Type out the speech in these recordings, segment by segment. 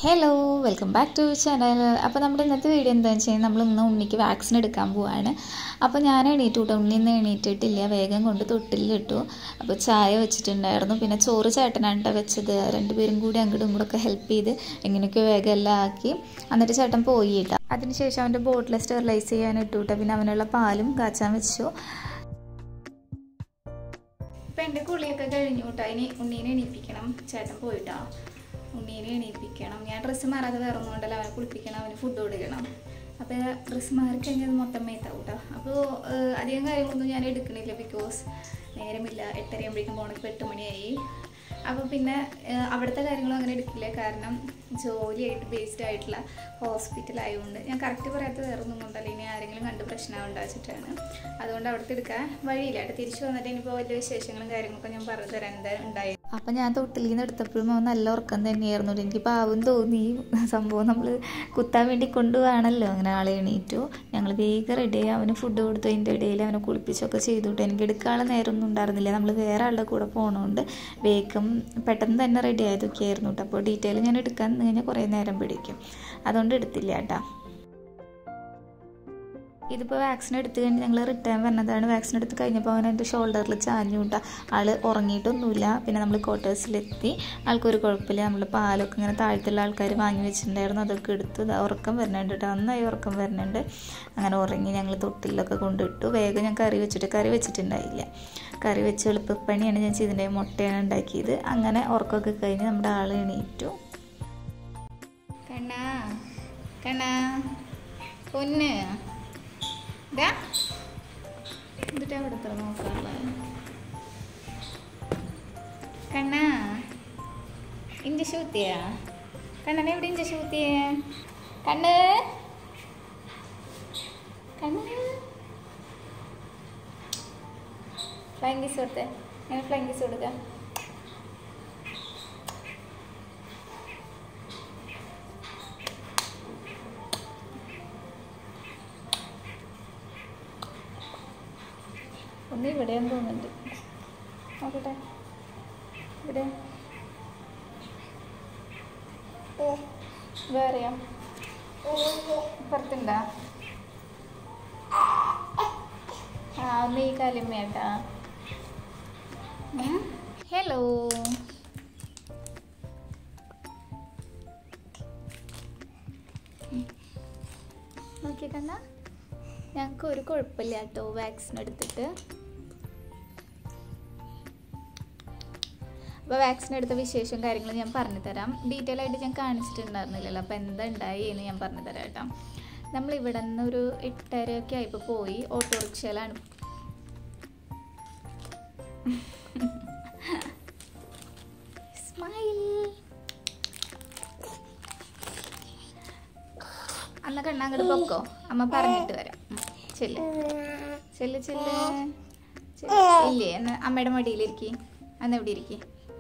Hello welcome back to channel അപ്പോൾ നമ്മുടെ ഇന്നത്തെ വീഡിയോ എന്താണെന്ന് വെച്ച് കഴിഞ്ഞാൽ നമ്മൾ ഇന്ന് ഉണ്ണിക്ക് വാക്സിൻ എടുക്കാൻ പോവാണ് അപ്പോൾ ഞാൻ എണീറ്റു കേട്ടോ ഉണ്ണി ഇന്ന് എണീറ്റിട്ടില്ല വേഗം കൊണ്ട് തൊട്ടിലിട്ടു അപ്പോൾ ചായ വെച്ചിട്ടുണ്ടായിരുന്നു പിന്നെ ചോറ് ചേട്ടനാണ് ട്ടോ വെച്ചത് രണ്ടുപേരും കൂടി അങ്ങോട്ടും ഇങ്ങോട്ടൊക്കെ ഹെൽപ്പ് ചെയ്ത് എങ്ങനെയൊക്കെ വേഗം എല്ലാം ആക്കി എന്നിട്ട് ചേട്ടൻ പോയി കേട്ടോ അതിനുശേഷം അവൻ്റെ ബോട്ടിൽ സ്റ്റെറിലൈസ് ചെയ്യാൻ ഇട്ടു കേട്ടോ പിന്നെ അവനുള്ള പാലും കാച്ചാൻ വെച്ചു ഇപ്പം എൻ്റെ കുളിയൊക്കെ കഴിഞ്ഞു കേട്ടോ ഇനി ഉണ്ണീനെ എണീപ്പിക്കണം ചേട്ടൻ പോയിട്ടാ ഉണ്ണീനെ എണീപ്പിക്കണം ഞാൻ ഡ്രസ്സ് മാറാതെ വേറെ ഒന്നും കൊണ്ടല്ല അവനെ കുളിപ്പിക്കണം അവന് ഫുഡ് കൊടുക്കണം അപ്പോൾ ഡ്രസ്സ് മാറി കഴിഞ്ഞാൽ മൊത്തം മേത്താവും കേട്ടോ അപ്പോൾ അധികം കാര്യങ്ങളൊന്നും ഞാൻ എടുക്കണില്ല ബിക്കോസ് നേരമില്ല എട്ടരയാകുമ്പോഴേക്കും പോകണമെങ്കിൽ ഇപ്പോൾ എട്ട് മണിയായി അപ്പോൾ പിന്നെ ഏഹ്, അവിടുത്തെ കാര്യങ്ങളും അങ്ങനെ എടുക്കില്ല കാരണം ജോലിയായിട്ട് ബേസ്ഡ് ആയിട്ടുള്ള ഹോസ്പിറ്റൽ ആയതുകൊണ്ട് ഞാൻ കറക്റ്റ് പറയാത്ത വേറെ ഒന്നും കൊണ്ടല്ല ഇനി ആരെങ്കിലും കണ്ട് പ്രശ്നം ഉണ്ടാച്ചിട്ടാണ് അതുകൊണ്ട് അവിടുത്തെ എടുക്കാൻ വഴിയില്ല അവിടെ തിരിച്ചു വന്നിട്ട് ഇനിയിപ്പോൾ വലിയ വിശേഷങ്ങളും കാര്യങ്ങളൊക്കെ ഞാൻ പറഞ്ഞു തരാൻ എന്താ ഉണ്ടായത് അപ്പം ഞാൻ തൊട്ടിലിൽ നിന്ന് എടുത്തപ്പോഴും അവൻ നല്ല ഉറക്കം തന്നെയായിരുന്നു എനിക്ക് പാവം തോന്നി സംഭവം നമ്മൾ കുത്താൻ വേണ്ടി കൊണ്ടുപോകണമല്ലോ അങ്ങനെ ആളെ എണീറ്റു ഞങ്ങൾ വേഗം റെഡിയായി അവന് ഫുഡ് കൊടുത്തു അതിൻ്റെ ഇടയിൽ അവനെ കുളിപ്പിച്ചൊക്കെ ചെയ്തുവിട്ടു എനിക്ക് എടുക്കാനുള്ള നേരമൊന്നും ഉണ്ടായിരുന്നില്ല നമ്മൾ വേറെ ആളുടെ കൂടെ പോകണോണ്ട് വേഗം പെട്ടെന്ന് തന്നെ റെഡി ആയതൊക്കെ ആയിരുന്നു കേട്ടോ അപ്പോൾ ഡീറ്റെയിൽ ഞാൻ എടുക്കാൻ നിന്ന് കഴിഞ്ഞാൽ കുറേ നേരം പിടിക്കും അതുകൊണ്ട് എടുത്തില്ല കേട്ടോ ഇതിപ്പോൾ വാക്സിൻ എടുത്തു കഴിഞ്ഞ് ഞങ്ങൾ റിട്ടേൺ വന്നതാണ് വാക്സിൻ എടുത്ത് കഴിഞ്ഞപ്പോൾ അവൻ എൻ്റെ ഷോൾഡറിൽ ചാഞ്ഞു കൂട്ടാ ആൾ ഉറങ്ങിയിട്ടൊന്നുമില്ല പിന്നെ നമ്മൾ ക്വാർട്ടേഴ്സിലെത്തി ആൾക്കൊരു കുഴപ്പമില്ല നമ്മൾ പാലൊക്കെ ഇങ്ങനെ താഴത്തുള്ള ആൾക്കാർ വാങ്ങി വെച്ചിട്ടുണ്ടായിരുന്നു അതൊക്കെ എടുത്ത് ദാ ഉറക്കം വരുന്നുണ്ട് കേട്ടോ നന്നായി ഉറക്കം വരുന്നുണ്ട് അങ്ങനെ ഉറങ്ങി ഞങ്ങൾ തൊട്ടിലൊക്കെ കൊണ്ടിട്ടു വേഗം ഞാൻ കറി വെച്ചിട്ട് കറി വെച്ചിട്ടുണ്ടായില്ല കറി വെച്ച് എളുപ്പപ്പണിയാണ് ഞാൻ ചെയ്തിട്ടുണ്ടായി മുട്ടയാണ് ഉണ്ടാക്കിയത് അങ്ങനെ ഉറക്കമൊക്കെ കഴിഞ്ഞ് നമ്മുടെ ആൾ എണീറ്റു കണ്ണാ കണ്ണാ പൊന്ന് ഇതാ എന്നിട്ട് അവിടെ എത്ര നോക്കാനുള്ള കണ്ണാ ഇഞ്ചക്ഷൻ കുത്തിയാ കണ്ണനെ എവിടെ ഇഞ്ചക്ഷൻ കുത്തിയേ കണ്ണ് കണ്ണ് ഫ്ലൈങ് കിസ് കൊടുത്തേ ഞാൻ ഫ്ലൈങ് കിസ് കൊടുക്കാം ഒന്ന് ഇവിടെയാന്ന് തോന്നുന്നുണ്ട് നോക്കട്ടെ ഇവിടെ വേറെയാ പുറത്തുണ്ടാ ആ ഒന്ന് ഈ കാലിമ്മയാട്ടാ ഹലോ നോക്കിയ കണ്ണ ഞങ്ങൾക്ക് ഒരു കുഴപ്പമില്ല കേട്ടോ വാക്സിൻ എടുത്തിട്ട് അപ്പോൾ വാക്സിൻ എടുത്ത വിശേഷം കാര്യങ്ങൾ ഞാൻ പറഞ്ഞു തരാം ഡീറ്റെയിൽ ആയിട്ട് ഞാൻ കാണിച്ചിട്ടുണ്ടായിരുന്നില്ലല്ലോ അപ്പോൾ എന്താ ഉണ്ടായി എന്ന് ഞാൻ പറഞ്ഞു തരാം കേട്ടോ നമ്മൾ ഇവിടെ നിന്ന് ഒരു എട്ടരയൊക്കെ ആയപ്പോൾ പോയി ഓട്ടോറിക്ഷയിലാണ് സ്മൈൽ അന്ന കണ്ണ അങ്ങോട്ട് പൊക്കോ അമ്മ പറഞ്ഞിട്ട് വരാം ഉം, ചെല്ല് ചെല്ല് ചെല്ല് ചെല്ല്. ഇല്ലേ എന്നാ അമ്മയുടെ മടിയിലിരിക്കി അന്ന് എവിടെ ഇരിക്കി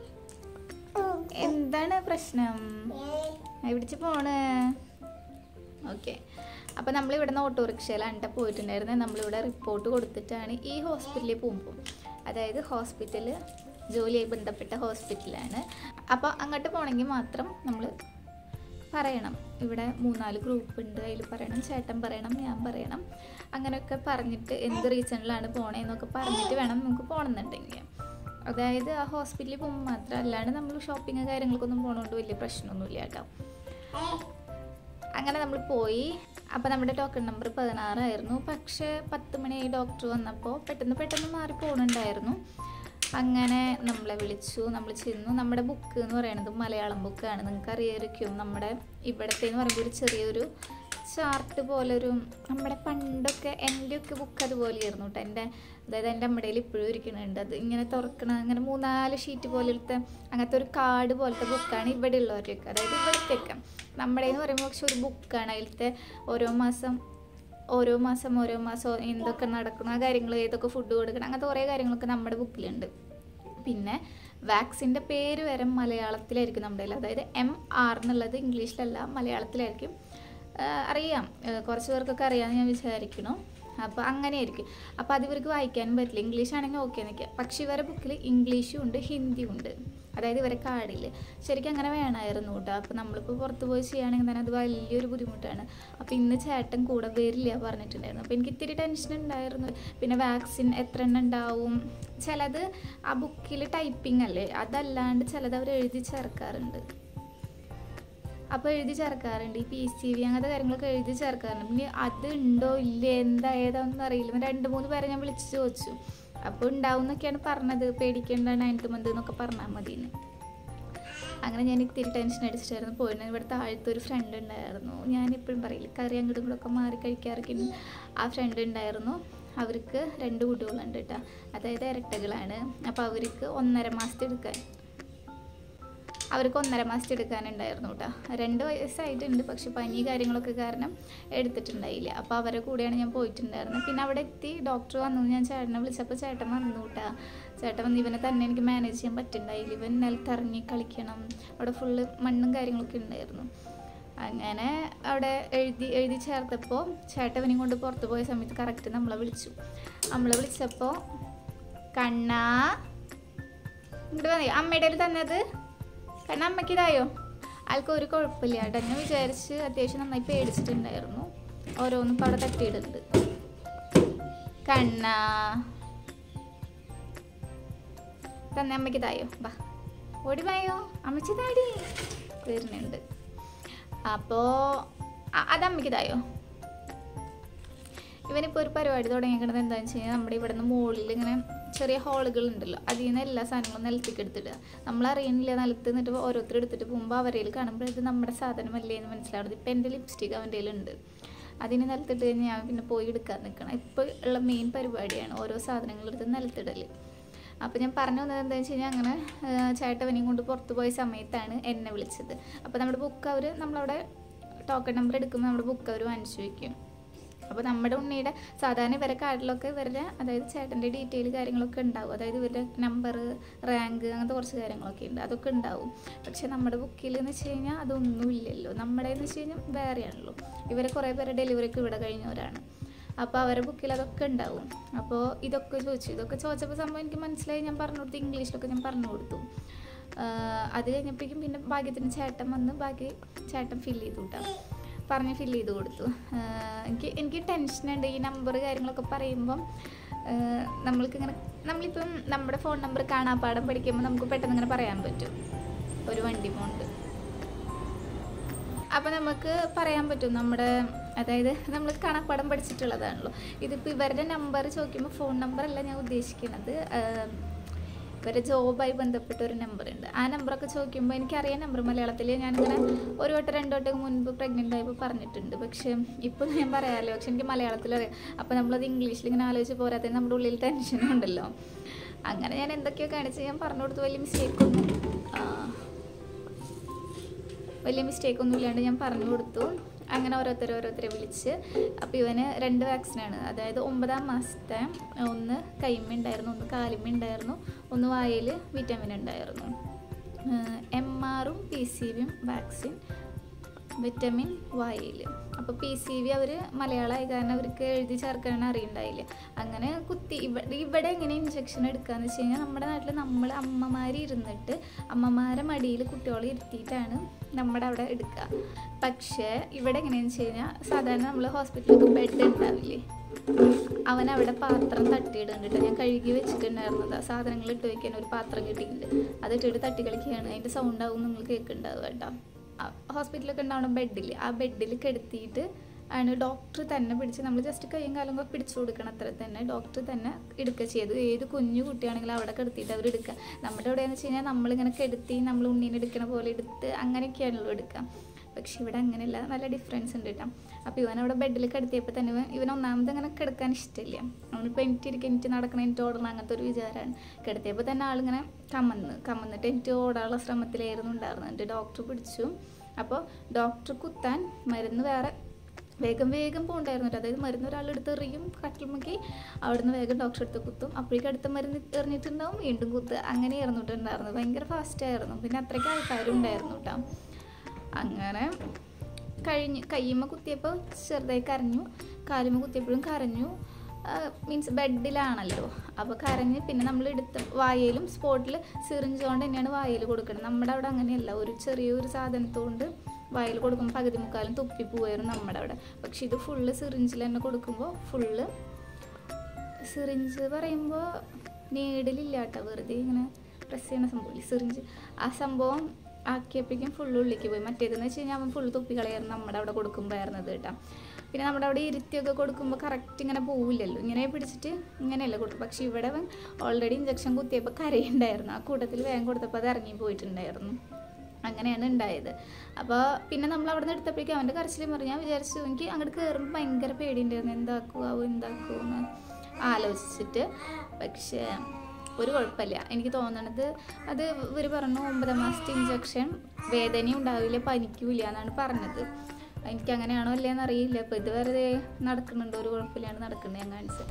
എന്താണ് പ്രശ്നം എവിടിച്ച് പോണ് ഓക്കെ അപ്പോൾ നമ്മൾ ഇവിടുന്ന് ഓട്ടോറിക്ഷയിലാണ് ട്ടോ പോയിട്ടുണ്ടായിരുന്നത് നമ്മളിവിടെ റിപ്പോർട്ട് കൊടുത്തിട്ടാണ് ഈ ഹോസ്പിറ്റലിൽ പോകുമ്പോൾ അതായത് ഹോസ്പിറ്റൽ ജോലിയായി ബന്ധപ്പെട്ട ഹോസ്പിറ്റലാണ് അപ്പോൾ അങ്ങോട്ട് പോകണമെങ്കിൽ മാത്രം നമ്മൾ പറയണം ഇവിടെ മൂന്നാല് ഗ്രൂപ്പ് ഉണ്ട് അതിൽ പറയണം ചേട്ടൻ പറയണം ഞാൻ പറയണം അങ്ങനെയൊക്കെ പറഞ്ഞിട്ട് എന്ത് റീസണിലാണ് പോണേന്നൊക്കെ പറഞ്ഞിട്ട് വേണം നമുക്ക് പോകണമെന്നുണ്ടെങ്കിൽ അതായത് ആ ഹോസ്പിറ്റലിൽ പോകുമ്പോൾ മാത്രം അല്ലാണ്ട് നമ്മൾ ഷോപ്പിംഗ് കാര്യങ്ങൾക്കൊന്നും പോകണോണ്ട് വലിയ പ്രശ്നമൊന്നുമില്ല കേട്ടോ അങ്ങനെ നമ്മൾ പോയി അപ്പോൾ നമ്മുടെ ടോക്കൺ നമ്പർ പതിനാറായിരുന്നു പക്ഷേ പത്ത് മണിയായി ഡോക്ടർ വന്നപ്പോൾ പെട്ടെന്ന് പെട്ടെന്ന് മാറി പോകുന്നുണ്ടായിരുന്നു അങ്ങനെ നമ്മളെ വിളിച്ചു നമ്മൾ ചെന്നു നമ്മുടെ ബുക്ക് എന്ന് പറയുന്നത് മലയാളം ബുക്കാണ് നിങ്ങൾക്ക് അറിയായിരിക്കും നമ്മുടെ ഇവിടത്തെ എന്ന് പറയുമ്പോൾ ഒരു ചെറിയൊരു ചാർട്ട് പോലൊരു നമ്മുടെ പണ്ടൊക്കെ എൻ്റെയൊക്കെ ബുക്ക് അതുപോലെയായിരുന്നു കേട്ടോ എൻ്റെ അതായത് എൻ്റെ അമ്മടയിൽ ഇപ്പോഴും ഇരിക്കുന്നുണ്ട് അത് ഇങ്ങനെ തുറക്കണ അങ്ങനെ മൂന്നാല് ഷീറ്റ് പോലത്തെ അങ്ങനത്തെ ഒരു കാർഡ് പോലത്തെ ബുക്കാണ് ഇവിടെ ഉള്ളവരുടെയൊക്കെ അതായത് ഇവിടത്തെയൊക്കെ നമ്മുടെ എന്ന് പറയുമ്പോൾ പക്ഷെ ഒരു ബുക്കാണ് അതിലത്തെ ഓരോ മാസം ഓരോ മാസം ഓരോ മാസം എന്തൊക്കെ നടക്കണം ആ കാര്യങ്ങൾ ഏതൊക്കെ ഫുഡ് കൊടുക്കണം അങ്ങനത്തെ കുറേ കാര്യങ്ങളൊക്കെ നമ്മുടെ ബുക്കിലുണ്ട് പിന്നെ വാക്സിൻ്റെ പേര് വരെ മലയാളത്തിലായിരിക്കും നമ്മുടെ കയ്യിൽ അതായത് എം ആർ എന്നുള്ളത് ഇംഗ്ലീഷിലല്ല മലയാളത്തിലായിരിക്കും ആഹ് അറിയാം ആഹ് കുറച്ച് പേർക്കൊക്കെ അറിയാമെന്ന് ഞാൻ വിചാരിക്കണു അപ്പോൾ അങ്ങനെയായിരിക്കും അപ്പോൾ അത് ഇവർക്ക് വായിക്കാനും പറ്റില്ല ഇംഗ്ലീഷ് ആണെങ്കിൽ ഓക്കെ നിൽക്കുക പക്ഷെ ഇവരുടെ ബുക്കിൽ ഇംഗ്ലീഷും ഉണ്ട് ഹിന്ദിയും ഉണ്ട് അതായത് ഇവരെ കാർഡിൽ ശരിക്കും അങ്ങനെ വേണമായിരുന്നു കേട്ടോ അപ്പോൾ നമ്മളിപ്പോൾ പുറത്ത് പോയി ചെയ്യുകയാണെങ്കിൽ തന്നെ അത് വലിയൊരു ബുദ്ധിമുട്ടാണ് അപ്പോൾ ഇന്ന് ചേട്ടൻ കൂടെ വരില്ല പറഞ്ഞിട്ടുണ്ടായിരുന്നു അപ്പോൾ എനിക്ക് ഇത്തിരി ടെൻഷൻ ഉണ്ടായിരുന്നു പിന്നെ വാക്സിൻ എത്ര എണ്ണം ഉണ്ടാവും ചിലത് ആ ബുക്കിൽ ടൈപ്പിംഗ് അല്ലേ അതല്ലാണ്ട് ചിലത് അവർ എഴുതി ചേർക്കാറുണ്ട് അപ്പോൾ എഴുതി ചേർക്കാറുണ്ട് ഈ പി സി വി അങ്ങനത്തെ കാര്യങ്ങളൊക്കെ എഴുതി ചേർക്കാറുണ്ട് പിന്നെ അത് ഉണ്ടോ ഇല്ലേ എന്താ ഏതാണെന്ന് അറിയില്ല രണ്ട് മൂന്ന് പേരെ ഞാൻ വിളിച്ച് ചോദിച്ചു അപ്പോൾ ഉണ്ടാവും എന്നൊക്കെയാണ് പറഞ്ഞത് പേടിക്കേണ്ട നയൻത്ത് മന്ത് എന്നൊക്കെ പറഞ്ഞാൽ മതിയെന്ന് അങ്ങനെ ഞാൻ ഇത്തിരി ടെൻഷൻ അടിച്ചിട്ടായിരുന്നു പോയിട്ട് ഇവിടെ താഴത്തെ ഒരു ഫ്രണ്ട് ഉണ്ടായിരുന്നു ഞാൻ എപ്പോഴും പറയില്ല കറി അങ്ങോട്ടും ഇങ്ങോട്ടൊക്കെ മാറി കഴിക്കാറൊക്കെ ഉണ്ട്. ആ ഫ്രണ്ട് ഉണ്ടായിരുന്നു അവർക്ക് രണ്ട് കുട്ടികളുണ്ട് കേട്ടോ അതായത് ഇരട്ടകളാണ് അപ്പോൾ അവർക്ക് ഒന്നര മാസത്തെ എടുക്കാൻ അവർക്ക് ഒന്നര മാസത്തെ എടുക്കാനുണ്ടായിരുന്നു കേട്ടോ രണ്ട് വയസ്സായിട്ടുണ്ട് പക്ഷെ പനി കാര്യങ്ങളൊക്കെ കാരണം എടുത്തിട്ടുണ്ടായില്ല അപ്പോൾ അവരെ കൂടെയാണ് ഞാൻ പോയിട്ടുണ്ടായിരുന്നത് പിന്നെ അവിടെ എത്തി ഡോക്ടർ വന്നു ഞാൻ ചേട്ടനെ വിളിച്ചപ്പോൾ ചേട്ടൻ വന്നു കേട്ടോ ചേട്ടൻ വന്ന് ഇവനെ തന്നെ എനിക്ക് മാനേജ് ചെയ്യാൻ പറ്റുന്നുണ്ടായില്ല ഇവൻ നിലത്തിറങ്ങി കളിക്കണം അവിടെ ഫുള്ള് മണ്ണും കാര്യങ്ങളൊക്കെ ഉണ്ടായിരുന്നു അങ്ങനെ അവിടെ എഴുതി എഴുതി ചേർത്തപ്പോൾ ചേട്ടവനെയും കൊണ്ട് പുറത്ത് പോയ സമയത്ത് കറക്റ്റ് നമ്മളെ വിളിച്ചു നമ്മളെ വിളിച്ചപ്പോൾ കണ്ണാ ഇങ്ങോട്ട് വന്നേ അമ്മയുടെ കയ്യിൽ തന്നത് കാരണം അമ്മയ്ക്ക് ഇതായോ ആൾക്ക് ഒരു കുഴപ്പമില്ല കേട്ടോ എന്നെ വിചാരിച്ച് അത്യാവശ്യം നന്നായി പേടിച്ചിട്ടുണ്ടായിരുന്നു ഓരോന്നും ഇപ്പം അവിടെ തട്ടിയിടുന്നുണ്ട് കണ്ണാ തന്നെ അമ്മയ്ക്ക് ഇതായോ വാ ഓടി വായോ അമ്മച്ചി താടി വരുന്നുണ്ട് അപ്പോൾ അത് അമ്മയ്ക്ക് ഇതായോ ഇവനിപ്പോൾ ഒരു പരിപാടി തുടങ്ങിയിരിക്കുന്നത് എന്താണെന്ന് വെച്ച് കഴിഞ്ഞാൽ നമ്മുടെ ഇവിടെ നിന്ന് മുകളിൽ ഇങ്ങനെ ചെറിയ ഹോളുകൾ ഉണ്ടല്ലോ അതിൽ നിന്ന് എല്ലാ സാധനങ്ങളും നിലത്തേക്ക് എടുത്തിടുക നമ്മൾ അറിയുന്നില്ല നിലത്ത് നിന്നിട്ട് ഓരോരുത്തർ എടുത്തിട്ട് പോകുമ്പോൾ അവരയിൽ കാണുമ്പോൾ ഇത് നമ്മുടെ സാധനമല്ലേ എന്ന് മനസ്സിലാവുന്നത് ഇപ്പം എൻ്റെ ലിപ്സ്റ്റിക് അവൻ്റെ കയ്യിലുണ്ട് അതിന് നിലത്തിട്ട് കഴിഞ്ഞ് ഞാൻ പിന്നെ പോയി എടുക്കാൻ നിൽക്കണം ഇപ്പോൾ ഉള്ള മെയിൻ പരിപാടിയാണ് ഓരോ സാധനങ്ങളെടുത്ത് നിലത്തിടൽ അപ്പോൾ ഞാൻ പറഞ്ഞു വന്നത് എന്താണെന്ന് വെച്ച് കഴിഞ്ഞാൽ അങ്ങനെ ചേട്ടവനെയും കൊണ്ട് പുറത്ത് പോയ സമയത്താണ് എന്നെ വിളിച്ചത് അപ്പോൾ നമ്മുടെ ബുക്ക് അവർ നമ്മളവിടെ ടോക്കൺ നമ്പർ എടുക്കുമ്പോൾ നമ്മുടെ ബുക്ക് അവർ വാങ്ങിച്ചു വയ്ക്കും അപ്പോൾ നമ്മുടെ ഉണ്ണിയുടെ സാധാരണ ഇവരെ കാർഡിലൊക്കെ ഇവരുടെ അതായത് ചേട്ടൻ്റെ ഡീറ്റെയിൽ കാര്യങ്ങളൊക്കെ ഉണ്ടാവും അതായത് ഇവരുടെ നമ്പർ റാങ്ക് അങ്ങനത്തെ കുറച്ച് കാര്യങ്ങളൊക്കെ ഉണ്ട് അതൊക്കെ ഉണ്ടാവും പക്ഷെ നമ്മുടെ ബുക്കിൽ എന്ന് വെച്ച് കഴിഞ്ഞാൽ അതൊന്നും ഇല്ലല്ലോ നമ്മുടെ എന്ന് വെച്ച് കഴിഞ്ഞാൽ വേറെയാണല്ലോ ഇവരെ കുറേ പേരെ ഡെലിവറിക്ക് ഇവിടെ കഴിഞ്ഞവരാണ് അപ്പോൾ അവരുടെ ബുക്കിൽ അതൊക്കെ ഉണ്ടാവും അപ്പോൾ ഇതൊക്കെ ചോദിച്ചു ഇതൊക്കെ ചോദിച്ചപ്പോൾ സംഭവം എനിക്ക് മനസ്സിലായി ഞാൻ പറഞ്ഞു കൊടുത്തു ഇംഗ്ലീഷിലൊക്കെ ഞാൻ പറഞ്ഞു കൊടുത്തു ആഹ് അത് കഴിഞ്ഞപ്പോഴേക്കും പിന്നെ ഭാഗ്യത്തിന് ചേട്ടൻ വന്ന് ബാക്കി ചേട്ടൻ ഫില്ല് ചെയ്തു കേട്ടോ പറഞ്ഞ് ഫില്ല് ചെയ്ത് കൊടുത്തു ആഹ് എനിക്ക് എനിക്ക് ടെൻഷനുണ്ട് ഈ നമ്പർ കാര്യങ്ങളൊക്കെ പറയുമ്പം ആഹ് നമ്മൾക്കിങ്ങനെ നമ്മളിപ്പം നമ്മുടെ ഫോൺ നമ്പർ കാണാപ്പാടം പഠിക്കുമ്പോൾ നമുക്ക് പെട്ടെന്ന് ഇങ്ങനെ പറയാൻ പറ്റും ഒരു വണ്ടി പോണ്ട് അപ്പോൾ നമുക്ക് പറയാൻ പറ്റും നമ്മുടെ അതായത് നമ്മൾ കണക്കടം പഠിച്ചിട്ടുള്ളതാണല്ലോ ഇതിപ്പോൾ ഇവരുടെ നമ്പർ ചോദിക്കുമ്പോൾ ഫോൺ നമ്പറല്ല ഞാൻ ഉദ്ദേശിക്കുന്നത് ആഹ് ഇവരുടെ ജോബായി ബന്ധപ്പെട്ട ഒരു നമ്പർ ഉണ്ട് ആ നമ്പറൊക്കെ ചോദിക്കുമ്പോൾ എനിക്കറിയാം നമ്പർ മലയാളത്തിൽ ഞാനിങ്ങനെ ഒരു വട്ടം രണ്ട് വട്ടം മുൻപ് പ്രഗ്നൻ്റ് ആയപ്പോൾ പറഞ്ഞിട്ടുണ്ട് പക്ഷേ ഇപ്പോൾ ഞാൻ പറയാമല്ലോ പക്ഷെ എനിക്ക് മലയാളത്തിൽ അറിയാം അപ്പോൾ നമ്മളത് ഇംഗ്ലീഷിൽ ഇങ്ങനെ ആലോചിച്ച് പോരാത്തതിന് നമ്മുടെ ഉള്ളിൽ ടെൻഷനും ഉണ്ടല്ലോ അങ്ങനെ ഞാൻ എന്തൊക്കെയോ കാണിച്ച് ഞാൻ പറഞ്ഞു കൊടുത്തു വലിയ മിസ്റ്റേക്ക് ഒന്നും ആ, വലിയ മിസ്റ്റേക്ക് ഒന്നും ഇല്ലാണ്ട് ഞാൻ പറഞ്ഞു കൊടുത്തു അങ്ങനെ ഓരോരുത്തരെ ഓരോരുത്തരെ വിളിച്ച് അപ്പോൾ ഇവന് രണ്ട് വാക്സിനാണ് അതായത് ഒമ്പതാം മാസത്തെ ഒന്ന് കൈമ ഉണ്ടായിരുന്നു ഒന്ന് കാലിമ ഉണ്ടായിരുന്നു ഒന്ന് വായയിൽ വിറ്റാമിൻ ഉണ്ടായിരുന്നു എം ആറും പി സി വിയും വാക്സിൻ വിറ്റമിൻ വായിൽ അപ്പോൾ പി സി വി അവർ മലയാളമായി കാരണം അവർക്ക് എഴുതി ചേർക്കാൻ അറിയണ്ടായില്ല അങ്ങനെ കുത്തി ഇവിടെ ഇവിടെ എങ്ങനെ ഇഞ്ചക്ഷൻ എടുക്കാന്ന് വെച്ച് കഴിഞ്ഞാൽ നമ്മുടെ നാട്ടിൽ നമ്മൾ അമ്മമാർ ഇരുന്നിട്ട് അമ്മമാരെ മടിയിൽ കുട്ടികളെ ഇരുത്തിയിട്ടാണ് നമ്മുടെ അവിടെ എടുക്കുക പക്ഷേ ഇവിടെ എങ്ങനെയാണെന്ന് വെച്ച് കഴിഞ്ഞാൽ സാധാരണ നമ്മൾ ഹോസ്പിറ്റലിലൊക്കെ ബെഡ് ഉണ്ടാവില്ലേ അവൻ അവിടെ പാത്രം തട്ടിയിടുന്നുണ്ട് ഞാൻ കഴുകി വെച്ചിട്ടുണ്ടായിരുന്നത് സാധനങ്ങൾ ഇട്ട് വയ്ക്കാൻ ഒരു പാത്രം കിട്ടിയിട്ടുണ്ട് അത് ഇട്ടിട്ട് തട്ടി കളിക്കുകയാണ് അതിൻ്റെ സൗണ്ട് ആവും നിങ്ങൾ കേൾക്കുന്നുണ്ടാവുക കേട്ടോ ആ ഹോസ്പിറ്റലൊക്കെ ഉണ്ടാവണ ബെഡിൽ ആ ബെഡിൽ കിടത്തിയിട്ട് ആണ് ഡോക്ടർ തന്നെ പിടിച്ച് നമ്മൾ ജസ്റ്റ് കൈയും കാലും ഒക്കെ പിടിച്ചു കൊടുക്കണം അത്ര തന്നെ ഡോക്ടർ തന്നെ എടുക്കുക ചെയ്തു ഏത് കുഞ്ഞു കുട്ടിയാണെങ്കിലും അവിടെ കിടത്തിയിട്ട് അവർ എടുക്കുക നമ്മുടെ എവിടെയാണെന്ന് വെച്ച് കഴിഞ്ഞാൽ നമ്മളിങ്ങനെ കിടത്തി നമ്മൾ ഉണ്ണീനെ എടുക്കണ പോലെ എടുത്ത് അങ്ങനെയൊക്കെയാണല്ലോ എടുക്കുക പക്ഷെ ഇവിടെ അങ്ങനെയല്ല നല്ല ഡിഫറൻസ് ഉണ്ട് കേട്ടോ അപ്പോൾ ഇവൻ അവിടെ ബെഡിൽ കിടത്തിയപ്പോൾ തന്നെ ഇവൻ ഇവൻ ഒന്നാമത് അങ്ങനെ കിടക്കാൻ ഇഷ്ടമില്ല അവനിപ്പോൾ എനിക്ക് ഇരിക്കും എനിക്ക് നടക്കണം എനിക്ക് ഓടണം അങ്ങനത്തെ ഒരു വിചാരമാണ് കിടത്തിയപ്പോൾ തന്നെ ആളിങ്ങനെ കമന്ന് കമന്നിട്ട് എനിക്ക് ഓടാനുള്ള ശ്രമത്തിലായിരുന്നു ഉണ്ടായിരുന്നത് എന്നിട്ട് ഡോക്ടർ പിടിച്ചു അപ്പോൾ ഡോക്ടർ കുത്താൻ മരുന്ന് വേറെ വേഗം വേഗം പോകണ്ടായിരുന്നു കേട്ടോ അതായത് മരുന്ന് ഒരാൾ എടുത്ത് എറിയും കട്ടിലുമൊക്കെ അവിടുന്ന് വേഗം ഡോക്ടർ എടുത്ത് കുത്തും അപ്പോഴേക്കും അടുത്ത മരുന്ന് എറിഞ്ഞിട്ടുണ്ടാവും വീണ്ടും കുത്തുക അങ്ങനെയായിരുന്നു കേട്ടോ ഭയങ്കര ഫാസ്റ്റായിരുന്നു പിന്നെ അത്രയ്ക്ക് ആൾക്കാരും ഉണ്ടായിരുന്നു കേട്ടോ അങ്ങനെ കഴിഞ്ഞ് കയ്യുമ്മ കുത്തിയപ്പോൾ ചെറുതായി കരഞ്ഞു കാലുമ്മ കുത്തിയപ്പോഴും കരഞ്ഞു മീൻസ് ബെഡിലാണല്ലോ അപ്പോൾ കരഞ്ഞ് പിന്നെ നമ്മൾ എടുത്ത വായയിലും സ്പോട്ടിൽ സിറിഞ്ച് കൊണ്ട് തന്നെയാണ് വായയിൽ കൊടുക്കുന്നത് നമ്മുടെ അവിടെ അങ്ങനെയല്ല ഒരു ചെറിയൊരു സാധനത്തുകൊണ്ട് വായിൽ കൊടുക്കുമ്പോൾ പകുതി മുക്കാലും തുപ്പി പോവായിരുന്നു നമ്മുടെ അവിടെ പക്ഷെ ഇത് ഫുള്ള് സിറിഞ്ചിൽ തന്നെ കൊടുക്കുമ്പോൾ ഫുള്ള് സിറിഞ്ച് പറയുമ്പോൾ നീഡിലില്ല കേട്ടോ വെറുതെ ഇങ്ങനെ പ്രസ് ചെയ്യുന്ന സംഭവം സിറിഞ്ച് ആ സംഭവം ആക്കിയപ്പോഴേക്കും ഫുള്ള് ഉള്ളിലേക്ക് പോയി മറ്റേതെന്ന് വെച്ച് കഴിഞ്ഞാൽ അവൻ ഫുള്ള് തുപ്പി കളയായിരുന്നു നമ്മുടെ അവിടെ കൊടുക്കുമ്പോഴായിരുന്നത് കേട്ടോ പിന്നെ നമ്മുടെ അവിടെ ഇരുത്തിയൊക്കെ കൊടുക്കുമ്പോൾ കറക്റ്റ് ഇങ്ങനെ പോവില്ലല്ലോ ഇങ്ങനെ പിടിച്ചിട്ട് ഇങ്ങനെയല്ല കൊടുക്കും പക്ഷെ ഇവിടെ അവൻ ഓൾറെഡി ഇഞ്ചക്ഷൻ കുത്തിയപ്പോൾ കരയുണ്ടായിരുന്നു ആ കൂട്ടത്തിൽ വേഗം കൊടുത്തപ്പോൾ അത് ഇറങ്ങി പോയിട്ടുണ്ടായിരുന്നു അങ്ങനെയാണ് ഉണ്ടായത് അപ്പോൾ പിന്നെ നമ്മൾ അവിടെ നിന്ന് എടുത്തപ്പോഴേക്കും അവൻ്റെ കരച്ചിലും പറഞ്ഞു ഞാൻ വിചാരിച്ചു എനിക്ക് അങ്ങോട്ട് കയറുമ്പോൾ ഭയങ്കര പേടിയുണ്ടായിരുന്നു എന്താക്കുമോ എന്താക്കുമോ എന്ന് ആലോചിച്ചിട്ട് പക്ഷേ ഒരു കുഴപ്പമില്ല എനിക്ക് തോന്നണത് അത് ഇവർ പറഞ്ഞു ഒമ്പതാം മാസത്തെ ഇഞ്ചക്ഷൻ വേദനയും ഉണ്ടാവില്ല പനിക്കൂല എന്നാണ് പറഞ്ഞത് എനിക്ക് അങ്ങനെയാണോ അല്ലേന്ന് അറിയില്ല അപ്പോൾ ഇതുവരെ ദേ നടക്കുന്നുണ്ട് ഒരു കുഴപ്പമില്ലാണ്ട് നടക്കുന്നത് ഞാൻ കാണിച്ചത്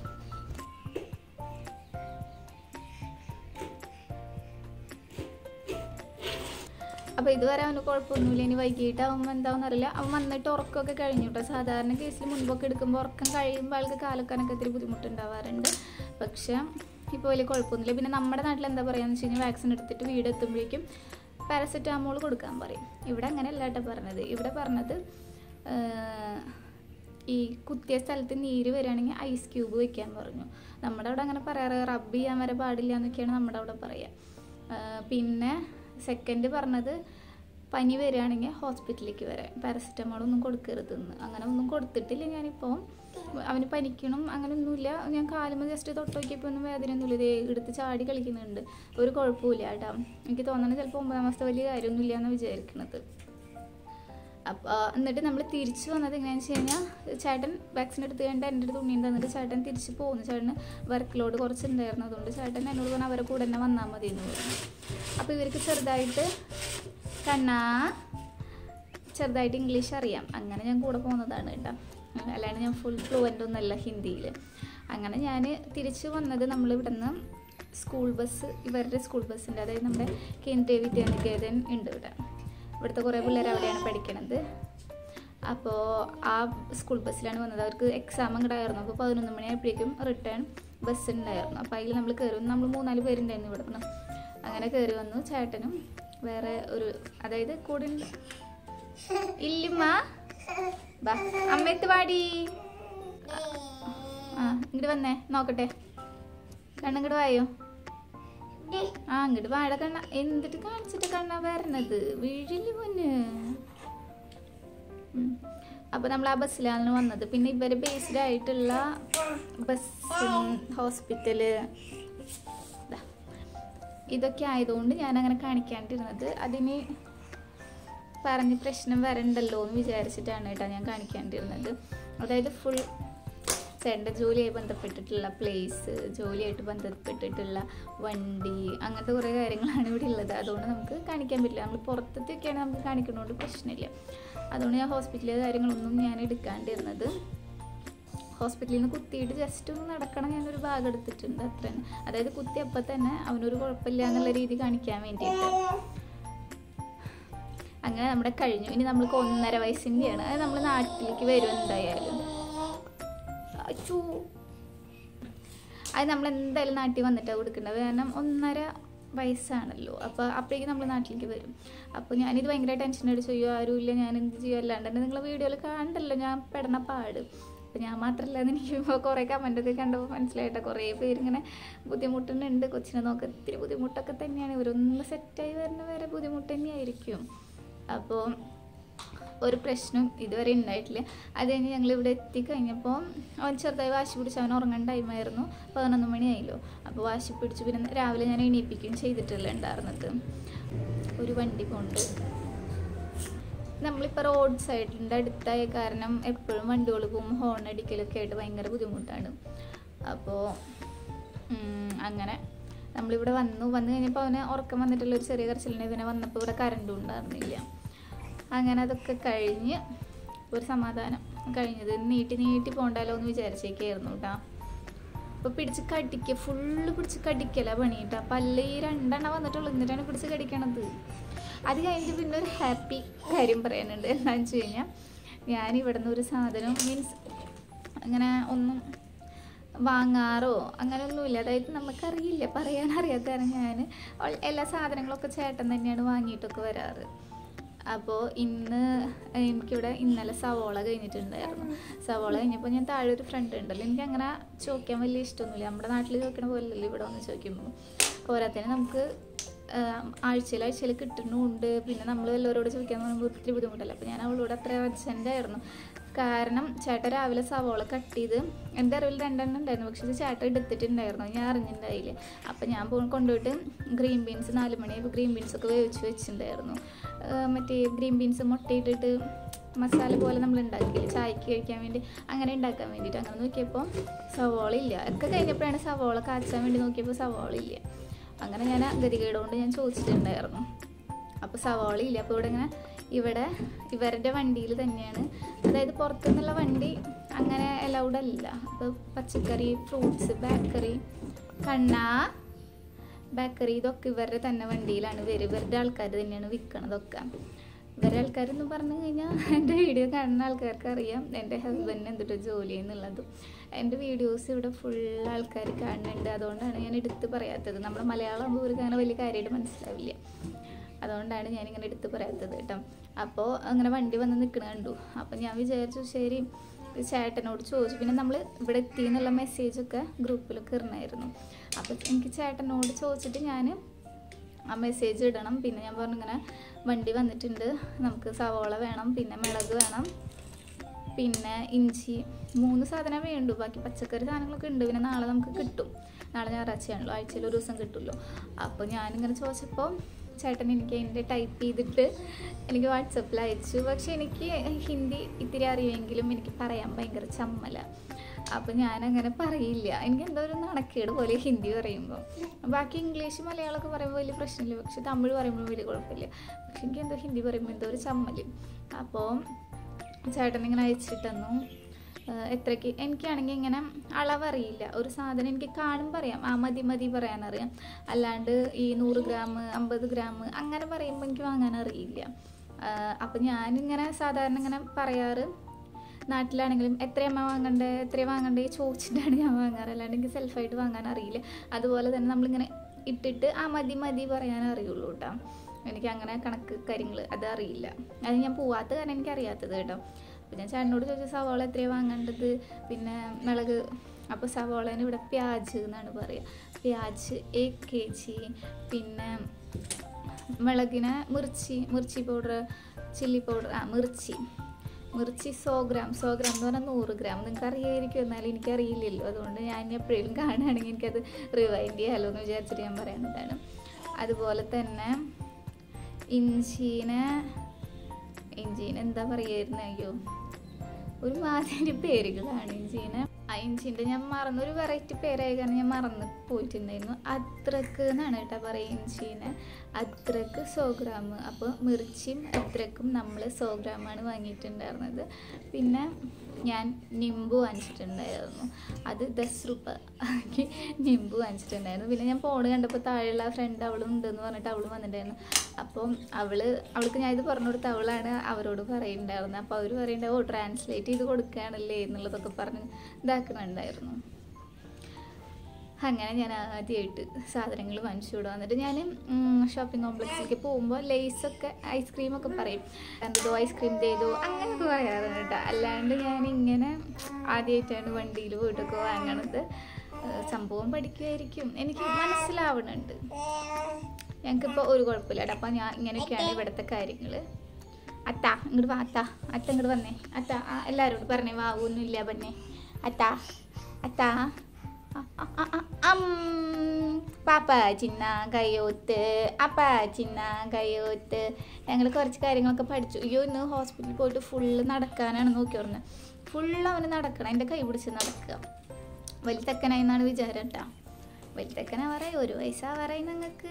അപ്പോൾ ഇതുവരെ അവന് കുഴപ്പമൊന്നുമില്ല ഇനി വൈകിട്ടാവുമ്പോൾ എന്താണെന്ന് അറിയില്ല അവൻ വന്നിട്ട് ഉറക്കമൊക്കെ കഴിഞ്ഞു കേട്ടോ സാധാരണ കേസിൽ മുൻപൊക്കെ എടുക്കുമ്പോൾ ഉറക്കം കഴിയുമ്പോൾ ആൾക്ക് കാലക്കാനൊക്കെ ഇത്തിരി ബുദ്ധിമുട്ടുണ്ടാവാറുണ്ട് പക്ഷേ ഇപ്പോൾ വലിയ കുഴപ്പമൊന്നുമില്ല പിന്നെ നമ്മുടെ നാട്ടിൽ എന്താ പറയുകയെന്ന് വെച്ച് കഴിഞ്ഞാൽ വാക്സിൻ എടുത്തിട്ട് വീട് എത്തുമ്പോഴേക്കും പാരസെറ്റാമോൾ കൊടുക്കാൻ പറയും ഇവിടെ അങ്ങനെയല്ല കേട്ടോ പറഞ്ഞത് ഇവിടെ പറഞ്ഞത് ആഹ്, ഈ കുത്തിയ സ്ഥലത്ത് നീര് വരികയാണെങ്കിൽ ഐസ് ക്യൂബ് വെക്കാൻ പറഞ്ഞു നമ്മുടെ അവിടെ അങ്ങനെ പറയാറ് റബ്ബ് ചെയ്യാൻ വരെ പാടില്ല എന്നൊക്കെയാണ് നമ്മുടെ അവിടെ പറയുക ആഹ് പിന്നെ സെക്കൻഡ് പറഞ്ഞത് പനി വരികയാണെങ്കിൽ ഹോസ്പിറ്റലിലേക്ക് വരാൻ പാരസെറ്റമോൾ ഒന്നും കൊടുക്കരുതെന്ന് അങ്ങനെ ഒന്നും കൊടുത്തിട്ടില്ല ഞാനിപ്പോൾ അവന് പനിക്കണം അങ്ങനെയൊന്നുമില്ല ഞാൻ കാലുമ്പോൾ ജസ്റ്റ് തൊട്ട് നോക്കിയപ്പോൾ ഒന്നും വേദനയൊന്നുമില്ല ഇതേ എടുത്ത് ചാടി കളിക്കുന്നുണ്ട് ഒരു കുഴപ്പമില്ല കേട്ടോ എനിക്ക് തോന്നുന്നത് ചിലപ്പോൾ ഒമ്പതാം മാസത്തെ വലിയ കാര്യമൊന്നുമില്ല എന്ന് വിചാരിക്കുന്നത് അപ്പോൾ എന്നിട്ട് നമ്മൾ തിരിച്ചു വന്നത് എങ്ങനെയാണെന്ന് വെച്ച് കഴിഞ്ഞാൽ ചേട്ടൻ വാക്സിൻ എടുത്ത് കഴിഞ്ഞിട്ട് എൻ്റെ അടുത്ത് ഉണ്ണി തന്നിട്ട് ചേട്ടൻ തിരിച്ച് പോകുന്നു ചേട്ടന് വർക്ക് ലോഡ് കുറച്ചുണ്ടായിരുന്നു അതുകൊണ്ട് ചേട്ടൻ എന്നോട് പറഞ്ഞു അവരെ കൂടെ തന്നെ വന്നാൽ മതി എന്ന് പറഞ്ഞു അപ്പോൾ ഇവർക്ക് ചെറുതായിട്ട് കണ്ണാ ചെറുതായിട്ട് ഇംഗ്ലീഷ് അറിയാം അങ്ങനെ ഞാൻ കൂടെ പോകുന്നതാണ് കേട്ടോ ഉം, അല്ലാണ്ട് ഞാൻ ഫുൾ ഫ്ലുവൻ്റ് ഒന്നുമല്ല ഹിന്ദിയിൽ അങ്ങനെ ഞാൻ തിരിച്ചു വന്നത് നമ്മൾ ഇവിടുന്ന് സ്കൂൾ ബസ് ഇവരുടെ സ്കൂൾ ബസ്സിൻ്റെ അതായത് നമ്മുടെ കേന്ദ്രീയ വിദ്യാനികേതൻ ഉണ്ട് ഇവിടെ ഇവിടുത്തെ കുറേ പിള്ളേർ അവിടെയാണ് പഠിക്കണത് അപ്പോൾ ആ സ്കൂൾ ബസ്സിലാണ് വന്നത് അവർക്ക് എക്സാം ഉണ്ടായിരുന്നു അപ്പോൾ പതിനൊന്ന് മണിയായപ്പോഴേക്കും റിട്ടേൺ ബസ് ഉണ്ടായിരുന്നു അപ്പോൾ അതിൽ നമ്മൾ കയറി വന്നു നമ്മൾ മൂന്നാല് പേരുണ്ടായിരുന്നു ഇവിടെ നിന്ന് അങ്ങനെ കയറി വന്നു ചേട്ടനും വേറെ ഒരു അതായത് കൂടെ ഉണ്ട് ഇല്ലിമ്മ ബാ അമ്മയത്ത് പാടി ആ ഇങ്ങോട്ട് വന്നേ നോക്കട്ടെ കണ്ണിങ്ങോട്ട് വായോ ആ ഇങ്ങോട്ട് വാഴ കണ്ണ എന്തിട്ട് കാണിച്ചിട്ട് കണ്ണ വരണത് വീഴില് പൊന്ന് ഉം. അപ്പൊ നമ്മൾ ആ ബസ്സിലാണ് വന്നത് പിന്നെ ഇവര് ബേസ്ഡ് ആയിട്ടുള്ള ബസ് ഹോസ്പിറ്റല് ദാ. ഇതൊക്കെ ആയതുകൊണ്ട് ഞാൻ അങ്ങനെ കാണിക്കാണ്ടിരുന്നത് അതിന് പറഞ്ഞ് പ്രശ്നം വരണ്ടല്ലോ എന്ന് വിചാരിച്ചിട്ടാണ് കേട്ടോ ഞാൻ കാണിക്കാണ്ടിരുന്നത് അതായത് ഫുൾ ചേട്ടൻ്റെ ജോലിയായി ബന്ധപ്പെട്ടിട്ടുള്ള പ്ലേസ് ജോലിയായിട്ട് ബന്ധപ്പെട്ടിട്ടുള്ള വണ്ടി അങ്ങനത്തെ കുറേ കാര്യങ്ങളാണ് ഇവിടെ ഉള്ളത് അതുകൊണ്ട് നമുക്ക് കാണിക്കാൻ പറ്റില്ല നമ്മൾ പുറത്തൊക്കെയാണ് നമുക്ക് കാണിക്കുന്നതുകൊണ്ട് പ്രശ്നമില്ല അതുകൊണ്ട് ഞാൻ ഹോസ്പിറ്റലിലെ കാര്യങ്ങളൊന്നും ഞാൻ എടുക്കാണ്ടിരുന്നത് ഹോസ്പിറ്റലിൽ നിന്ന് കുത്തിയിട്ട് ജസ്റ്റ് ഒന്ന് നടക്കണം ഞാനൊരു ഭാഗം എടുത്തിട്ടുണ്ട് അത്ര അതായത് കുത്തി അപ്പം തന്നെ അവനൊരു കുഴപ്പമില്ല എന്നുള്ള രീതി കാണിക്കാൻ വേണ്ടിയിട്ട് അങ്ങനെ നമ്മുടെ കഴിഞ്ഞു ഇനി നമ്മൾക്ക് ഒന്നര വയസ്സിൻ്റെയാണ് അത് നമ്മൾ നാട്ടിലേക്ക് വരും എന്തായാലും അച്ചൂ അത് നമ്മൾ എന്തായാലും നാട്ടിൽ വന്നിട്ടാണ് കൊടുക്കേണ്ടത് കാരണം ഒന്നര വയസ്സാണല്ലോ അപ്പോൾ അപ്പോഴേക്കും നമ്മൾ നാട്ടിലേക്ക് വരും അപ്പോൾ ഞാനിത് ഭയങ്കര ടെൻഷൻ അടിച്ച് ചെയ്യോ ആരുമില്ല ഞാൻ എന്ത് ചെയ്യും അല്ലാണ്ട് തന്നെ നിങ്ങൾ വീഡിയോയിൽ കണ്ടല്ലോ ഞാൻ പെടണ പാട് അപ്പോൾ ഞാൻ മാത്രമല്ല എന്ന് എനിക്ക് ഇപ്പോൾ കുറേ കമൻറ്റൊക്കെ കണ്ടപ്പോൾ മനസ്സിലായിട്ടോ കുറേ പേരിങ്ങനെ ബുദ്ധിമുട്ടുന്നുണ്ട് കൊച്ചിനെ നോക്കാൻ ഇത്തിരി ബുദ്ധിമുട്ടൊക്കെ തന്നെയാണ് ഇവരൊന്ന് സെറ്റായി വരുന്ന വരെ ബുദ്ധിമുട്ട് തന്നെയായിരിക്കും അപ്പോൾ ഒരു പ്രശ്നം ഇതുവരെ ഉണ്ടായിട്ടില്ല അത് കഴിഞ്ഞ് ഞങ്ങൾ ഇവിടെ എത്തിക്കഴിഞ്ഞപ്പോൾ അവൻ ചെറുതായി വാശി പിടിച്ച് അവൻ ഉറങ്ങാൻ ടൈമായിരുന്നു പതിനൊന്ന് മണിയായല്ലോ അപ്പോൾ വാശി പിടിച്ച് പിന്നെ രാവിലെ ഞാൻ എണീപ്പിക്കുകയും ചെയ്തിട്ടില്ല ഉണ്ടായിരുന്നത് ഒരു വണ്ടി കൊണ്ട് നമ്മളിപ്പോൾ റോഡ് സൈഡിൻ്റെ അടുത്തായ കാരണം എപ്പോഴും വണ്ടികൾ പോകും ഹോൺ അടിക്കലൊക്കെ ആയിട്ട് ഭയങ്കര ബുദ്ധിമുട്ടാണ് അപ്പോൾ അങ്ങനെ നമ്മളിവിടെ വന്നു വന്നു കഴിഞ്ഞപ്പോൾ അവന് ഉറക്കം വന്നിട്ടുള്ള ഒരു ചെറിയ കരച്ചിലുണ്ട് പിന്നെ വന്നപ്പോൾ ഇവിടെ കറണ്ടും ഉണ്ടായിരുന്നില്ല അങ്ങനെ അതൊക്കെ കഴിഞ്ഞ് ഒരു സമാധാനം കഴിഞ്ഞത് നീട്ടി നീട്ടി പോകണ്ടല്ലോ എന്ന് വിചാരിച്ചേക്കായിരുന്നു കേട്ടോ അപ്പോൾ പിടിച്ച് കടിക്കുക ഫുള്ള് പിടിച്ച് കടിക്കല പണി കേട്ടോ പല്ല് ഈ രണ്ടെണ്ണം വന്നിട്ടുള്ളൂ എന്നിട്ടാണ് പിടിച്ച് കടിക്കണത് അത് കഴിഞ്ഞിട്ട് പിന്നെ ഒരു ഹാപ്പി കാര്യം പറയാനുണ്ട് എന്താണെന്ന് വെച്ച് കഴിഞ്ഞാൽ ഞാൻ ഇവിടെ നിന്ന് ഒരു സാധനം മീൻസ് അങ്ങനെ ഒന്നും വാങ്ങാറോ അങ്ങനെയൊന്നുമില്ല അതായത് നമുക്കറിയില്ല പറയാൻ അറിയാത്ത കാരണം ഞാൻ എല്ലാ സാധനങ്ങളൊക്കെ ചേട്ടൻ തന്നെയാണ് വാങ്ങിയിട്ടൊക്കെ വരാറ് അപ്പോൾ ഇന്ന് എനിക്കിവിടെ ഇന്നലെ സവോള കഴിഞ്ഞിട്ടുണ്ടായിരുന്നു സവോള കഴിഞ്ഞപ്പോൾ ഞാൻ താഴെ ഒരു ഫ്രണ്ട് ഉണ്ടല്ലോ എനിക്ക് അങ്ങനെ ചോദിക്കാൻ വലിയ ഇഷ്ടമൊന്നുമില്ല നമ്മുടെ നാട്ടിൽ ചോദിക്കണ പോലെയല്ലോ ഇവിടെ വന്ന് ചോദിക്കുമ്പോൾ പോരാത്തതിന് നമുക്ക് ആഴ്ചയിൽ ആഴ്ചയിൽ കിട്ടുന്നുമുണ്ട് പിന്നെ നമ്മൾ എല്ലാവരോട് ചോദിക്കാൻ പറയുമ്പോൾ ഒത്തിരി ബുദ്ധിമുട്ടല്ല അപ്പോൾ ഞാൻ അവളോട് അത്ര അർജൻ്റ് ആയിരുന്നു കാരണം ചേട്ടൻ രാവിലെ സവോള കട്ട് ചെയ്ത് എൻ്റെ അറിവിൽ രണ്ടെണ്ണം ഉണ്ടായിരുന്നു പക്ഷേ ഇത് ചേട്ടൻ എടുത്തിട്ടുണ്ടായിരുന്നു ഞാൻ അറിഞ്ഞിട്ടുണ്ടായില്ല അപ്പം ഞാൻ പോ കൊണ്ടുപോയിട്ട് ഗ്രീൻ ബീൻസ് നാല് മണിയായപ്പോൾ ഗ്രീൻ ബീൻസ് ഒക്കെ വേവിച്ച് വെച്ചിട്ടുണ്ടായിരുന്നു ആ, മറ്റേ ഗ്രീൻ ബീൻസ് മുട്ടയിട്ടിട്ട് മസാല പോലെ നമ്മൾ ഉണ്ടാക്കിയില്ല ചായക്ക് കഴിക്കാൻ വേണ്ടി അങ്ങനെ ഉണ്ടാക്കാൻ വേണ്ടിയിട്ട് അങ്ങനെ നോക്കിയപ്പോൾ സവോള ഇല്ല ഒക്കെ കഴിഞ്ഞപ്പോഴാണ് സവോള കാച്ചാൻ വേണ്ടി നോക്കിയപ്പോൾ സവോള ഇല്ല അങ്ങനെ ഞാൻ ഗതികേട് കൊണ്ട് ഞാൻ ചോദിച്ചിട്ടുണ്ടായിരുന്നു അപ്പോൾ സവാള ഇല്ല അപ്പോൾ ഇവിടെ ഇങ്ങനെ ഇവിടെ ഇവരുടെ വണ്ടിയിൽ തന്നെയാണ് അതായത് പുറത്തുനിന്നുള്ള വണ്ടി അങ്ങനെ അലൗഡ് അല്ല അപ്പോൾ പച്ചക്കറി ഫ്രൂട്ട്സ് ബേക്കറി കണ്ണ ബേക്കറി ഇതൊക്കെ ഇവരുടെ തന്നെ വണ്ടിയിലാണ് വരും ഇവരുടെ ആൾക്കാർ തന്നെയാണ് വിൽക്കണതൊക്കെ ഇവരുടെ ആൾക്കാരെന്ന് പറഞ്ഞു കഴിഞ്ഞാൽ എൻ്റെ വീഡിയോ കാണുന്ന ആൾക്കാർക്ക് അറിയാം എൻ്റെ ഹസ്ബൻഡിന് എന്തിട്ട് ജോലി എന്നുള്ളത് എൻ്റെ വീഡിയോസ് ഇവിടെ ഫുൾ ആൾക്കാർ കാണുന്നുണ്ട് അതുകൊണ്ടാണ് ഞാൻ എടുത്ത് പറയാത്തത് നമ്മുടെ മലയാളം ആകുമ്പോൾ ഇവർക്ക് അങ്ങനെ വലിയ കാര്യമായിട്ട് മനസ്സിലാവില്ല അതുകൊണ്ടാണ് ഞാനിങ്ങനെ എടുത്ത് പറയാത്തത് കേട്ടോ അപ്പോൾ അങ്ങനെ വണ്ടി വന്ന് നിൽക്കണ കണ്ടു അപ്പോൾ ഞാൻ വിചാരിച്ചു ശരി ചേട്ടനോട് ചോദിച്ചു പിന്നെ നമ്മൾ ഇവിടെ എത്തി എന്നുള്ള മെസ്സേജൊക്കെ ഗ്രൂപ്പിലൊക്കെ ഇടണമായിരുന്നു അപ്പോൾ എനിക്ക് ചേട്ടനോട് ചോദിച്ചിട്ട് ഞാൻ ആ മെസ്സേജ് ഇടണം പിന്നെ ഞാൻ പറഞ്ഞു ഇങ്ങനെ വണ്ടി വന്നിട്ടുണ്ട് നമുക്ക് സവോള വേണം പിന്നെ മിളക് വേണം പിന്നെ ഇഞ്ചി മൂന്ന് സാധനം വേണ്ടു ബാക്കി പച്ചക്കറി സാധനങ്ങളൊക്കെ ഉണ്ട് പിന്നെ നാളെ നമുക്ക് കിട്ടും നാളെ ഞായറാഴ്ചയാണല്ലോ ആഴ്ചയിൽ ഒരു ദിവസം കിട്ടുമല്ലോ അപ്പോൾ ഞാനിങ്ങനെ ചോദിച്ചപ്പോൾ ചേട്ടൻ എനിക്ക് അതിൻ്റെ ടൈപ്പ് ചെയ്തിട്ട് എനിക്ക് വാട്സപ്പിൽ അയച്ചു പക്ഷെ എനിക്ക് ഹിന്ദി ഇത്തിരി അറിയുമെങ്കിലും എനിക്ക് പറയാൻ ഭയങ്കര ചമ്മല അപ്പോൾ ഞാനങ്ങനെ പറയില്ല എനിക്ക് എന്തോ ഒരു നാണക്കേട് പോലെ ഹിന്ദി പറയുമ്പോൾ ബാക്കി ഇംഗ്ലീഷ് മലയാളമൊക്കെ പറയുമ്പോൾ വലിയ പ്രശ്നമില്ല പക്ഷെ തമിഴ് പറയുമ്പോൾ വലിയ കുഴപ്പമില്ല പക്ഷെ എനിക്ക് എന്തോ ഹിന്ദി പറയുമ്പോൾ എന്തോ ഒരു ചമ്മൽ അപ്പോൾ ചേട്ടൻ ഇങ്ങനെ അയച്ചിട്ടെന്നു എത്രയ്ക്ക് എനിക്കാണെങ്കിൽ ഇങ്ങനെ അളവറിയില്ല ഒരു സാധനം എനിക്ക് കാണുമ്പോൾ അറിയാം ആ മതി മതി പറയാനറിയാം അല്ലാണ്ട് ഈ നൂറ് ഗ്രാം അമ്പത് ഗ്രാം അങ്ങനെ പറയുമ്പോൾ എനിക്ക് വാങ്ങാൻ അറിയില്ല അപ്പം ഞാനിങ്ങനെ സാധാരണ ഇങ്ങനെ പറയാറ് നാട്ടിലാണെങ്കിലും എത്രയമ്മ വാങ്ങണ്ടേ എത്രയാണ് വാങ്ങണ്ടേ ചോദിച്ചിട്ടാണ് ഞാൻ വാങ്ങാറ് അല്ലാണ്ട് എനിക്ക് സെൽഫായിട്ട് വാങ്ങാൻ അറിയില്ല അതുപോലെ തന്നെ നമ്മളിങ്ങനെ ഇട്ടിട്ട് ആ മതി മതി പറയാൻ അറിയുള്ളൂ കേട്ടോ എനിക്ക് അങ്ങനെ കണക്ക് കാര്യങ്ങൾ അത് അറിയില്ല അത് ഞാൻ പോവാത്ത കാരണം എനിക്ക് അറിയാത്തത് കേട്ടോ അപ്പോൾ ഞാൻ ചേട്ടനോട് ചോദിച്ചു സവാള എത്രയാണ് വാങ്ങേണ്ടത് പിന്നെ മുളക് അപ്പോൾ സവാളേന് ഇവിടെ പ്യാജ് എന്നാണ് പറയുക പ്യാജ് എ കെ ജി പിന്നെ മുളകിന് മിർച്ചി മിർച്ചി പൗഡർ ചില്ലി പൗഡർ ആ മിർച്ചി മിർച്ചി സോ ഗ്രാം സോ ഗ്രാം എന്ന് പറഞ്ഞാൽ നൂറ് ഗ്രാം നിങ്ങൾക്ക് അറിയായിരിക്കും എന്നാലും എനിക്കറിയില്ലല്ലോ അതുകൊണ്ട് ഞാൻ എപ്പോഴും കാണുകയാണെങ്കിൽ എനിക്കത് റിവൈൻഡ് ചെയ്യാമല്ലോ എന്ന് വിചാരിച്ചിട്ട് ഞാൻ പറയുന്നതാണ് അതുപോലെ തന്നെ ഇഞ്ചീനെ ഇഞ്ചീനെ എന്താ പറയായിരുന്നു അയ്യോ ഒരു മാതിരി പേരുകളാണ് ഇഞ്ചീനെ ആ ഇഞ്ചിൻ്റെ ഞാൻ മറന്നു ഒരു വെറൈറ്റി പേരായ കാരണം ഞാൻ മറന്ന് പോയിട്ടുണ്ടായിരുന്നു അത്രക്ക് എന്നാണ് കേട്ടോ പറയുക ഇഞ്ചീനെ അത്രക്ക് സോ ഗ്രാം അപ്പോൾ മിർച്ചിയും അത്രക്കും നമ്മൾ സോ ഗ്രാമാണ് വാങ്ങിയിട്ടുണ്ടായിരുന്നത് പിന്നെ ഞാൻ നിമ്പു വാങ്ങിച്ചിട്ടുണ്ടായിരുന്നു അത് ദസ് രൂപ നിമ്പു വാങ്ങിച്ചിട്ടുണ്ടായിരുന്നു പിന്നെ ഞാൻ ഫോൺ കണ്ടപ്പോൾ താഴെയുള്ള ഫ്രണ്ട് അവളും ഉണ്ടെന്ന് പറഞ്ഞിട്ട് അവളും വന്നിട്ടുണ്ടായിരുന്നു അപ്പം അവള് അവൾക്ക് ഞാൻ ഇത് പറഞ്ഞു കൊടുത്ത അവളാണ് അവരോട് പറയുന്നുണ്ടായിരുന്നത് അപ്പോൾ അവർ പറയുന്നുണ്ടാവും ഓ ട്രാൻസ്ലേറ്റ് ചെയ്ത് കൊടുക്കുകയാണല്ലേ എന്നുള്ളതൊക്കെ പറഞ്ഞ് ഇതാക്കുന്നുണ്ടായിരുന്നു അങ്ങനെ ഞാൻ ആദ്യമായിട്ട് സാധനങ്ങൾ വാങ്ങിച്ചു വിടുക എന്നിട്ട് ഞാൻ ഷോപ്പിംഗ് കോംപ്ലക്സിലേക്ക് പോകുമ്പോൾ ലേസൊക്കെ ഐസ്ക്രീമൊക്കെ പറയും എന്തോ ഐസ്ക്രീം ചെയ്തു അങ്ങനെയൊക്കെ പറയാറുണ്ട് കേട്ടോ അല്ലാണ്ട് ഞാൻ ഇങ്ങനെ ആദ്യമായിട്ടാണ് വണ്ടിയിൽ പോയിട്ടൊക്കെ വാങ്ങണത് ഏഹ് സംഭവം പഠിക്കുമായിരിക്കും എനിക്ക് മനസ്സിലാവണുണ്ട് ഞങ്ങൾക്കിപ്പോൾ ഒരു കുഴപ്പമില്ല കേട്ടോ അപ്പോൾ ഞാൻ ഇങ്ങനെയൊക്കെയാണ് ഇവിടുത്തെ കാര്യങ്ങൾ അത്ത ഇങ്ങോട്ട് വാ അത്ത അത്ത ഇങ്ങോട്ട് വന്നേ അത്ത ആ, എല്ലാവരോടും പറഞ്ഞേ വാവൊന്നുമില്ല പറഞ്ഞേ അത്ത അത്ത പാപ്പ ചിന്ന കയ്യോത്ത് അപ്പ ചിന്ന കയ്യോത്ത് ഞങ്ങൾ കുറച്ച് കാര്യങ്ങളൊക്കെ പഠിച്ചു അയ്യോ ഇന്ന് ഹോസ്പിറ്റലിൽ പോയിട്ട് ഫുള്ള് നടക്കാനാണ് നോക്കി പറഞ്ഞത് ഫുള്ള് അവന് നടക്കണം എൻ്റെ കൈ പിടിച്ച് നടക്കുക വലിയ തെക്കനായി എന്നാണ് വിചാരം കേട്ടോ വലിയ തെക്കനാ പറയാം ഒരു വയസ്സാ പറയും ഞങ്ങൾക്ക്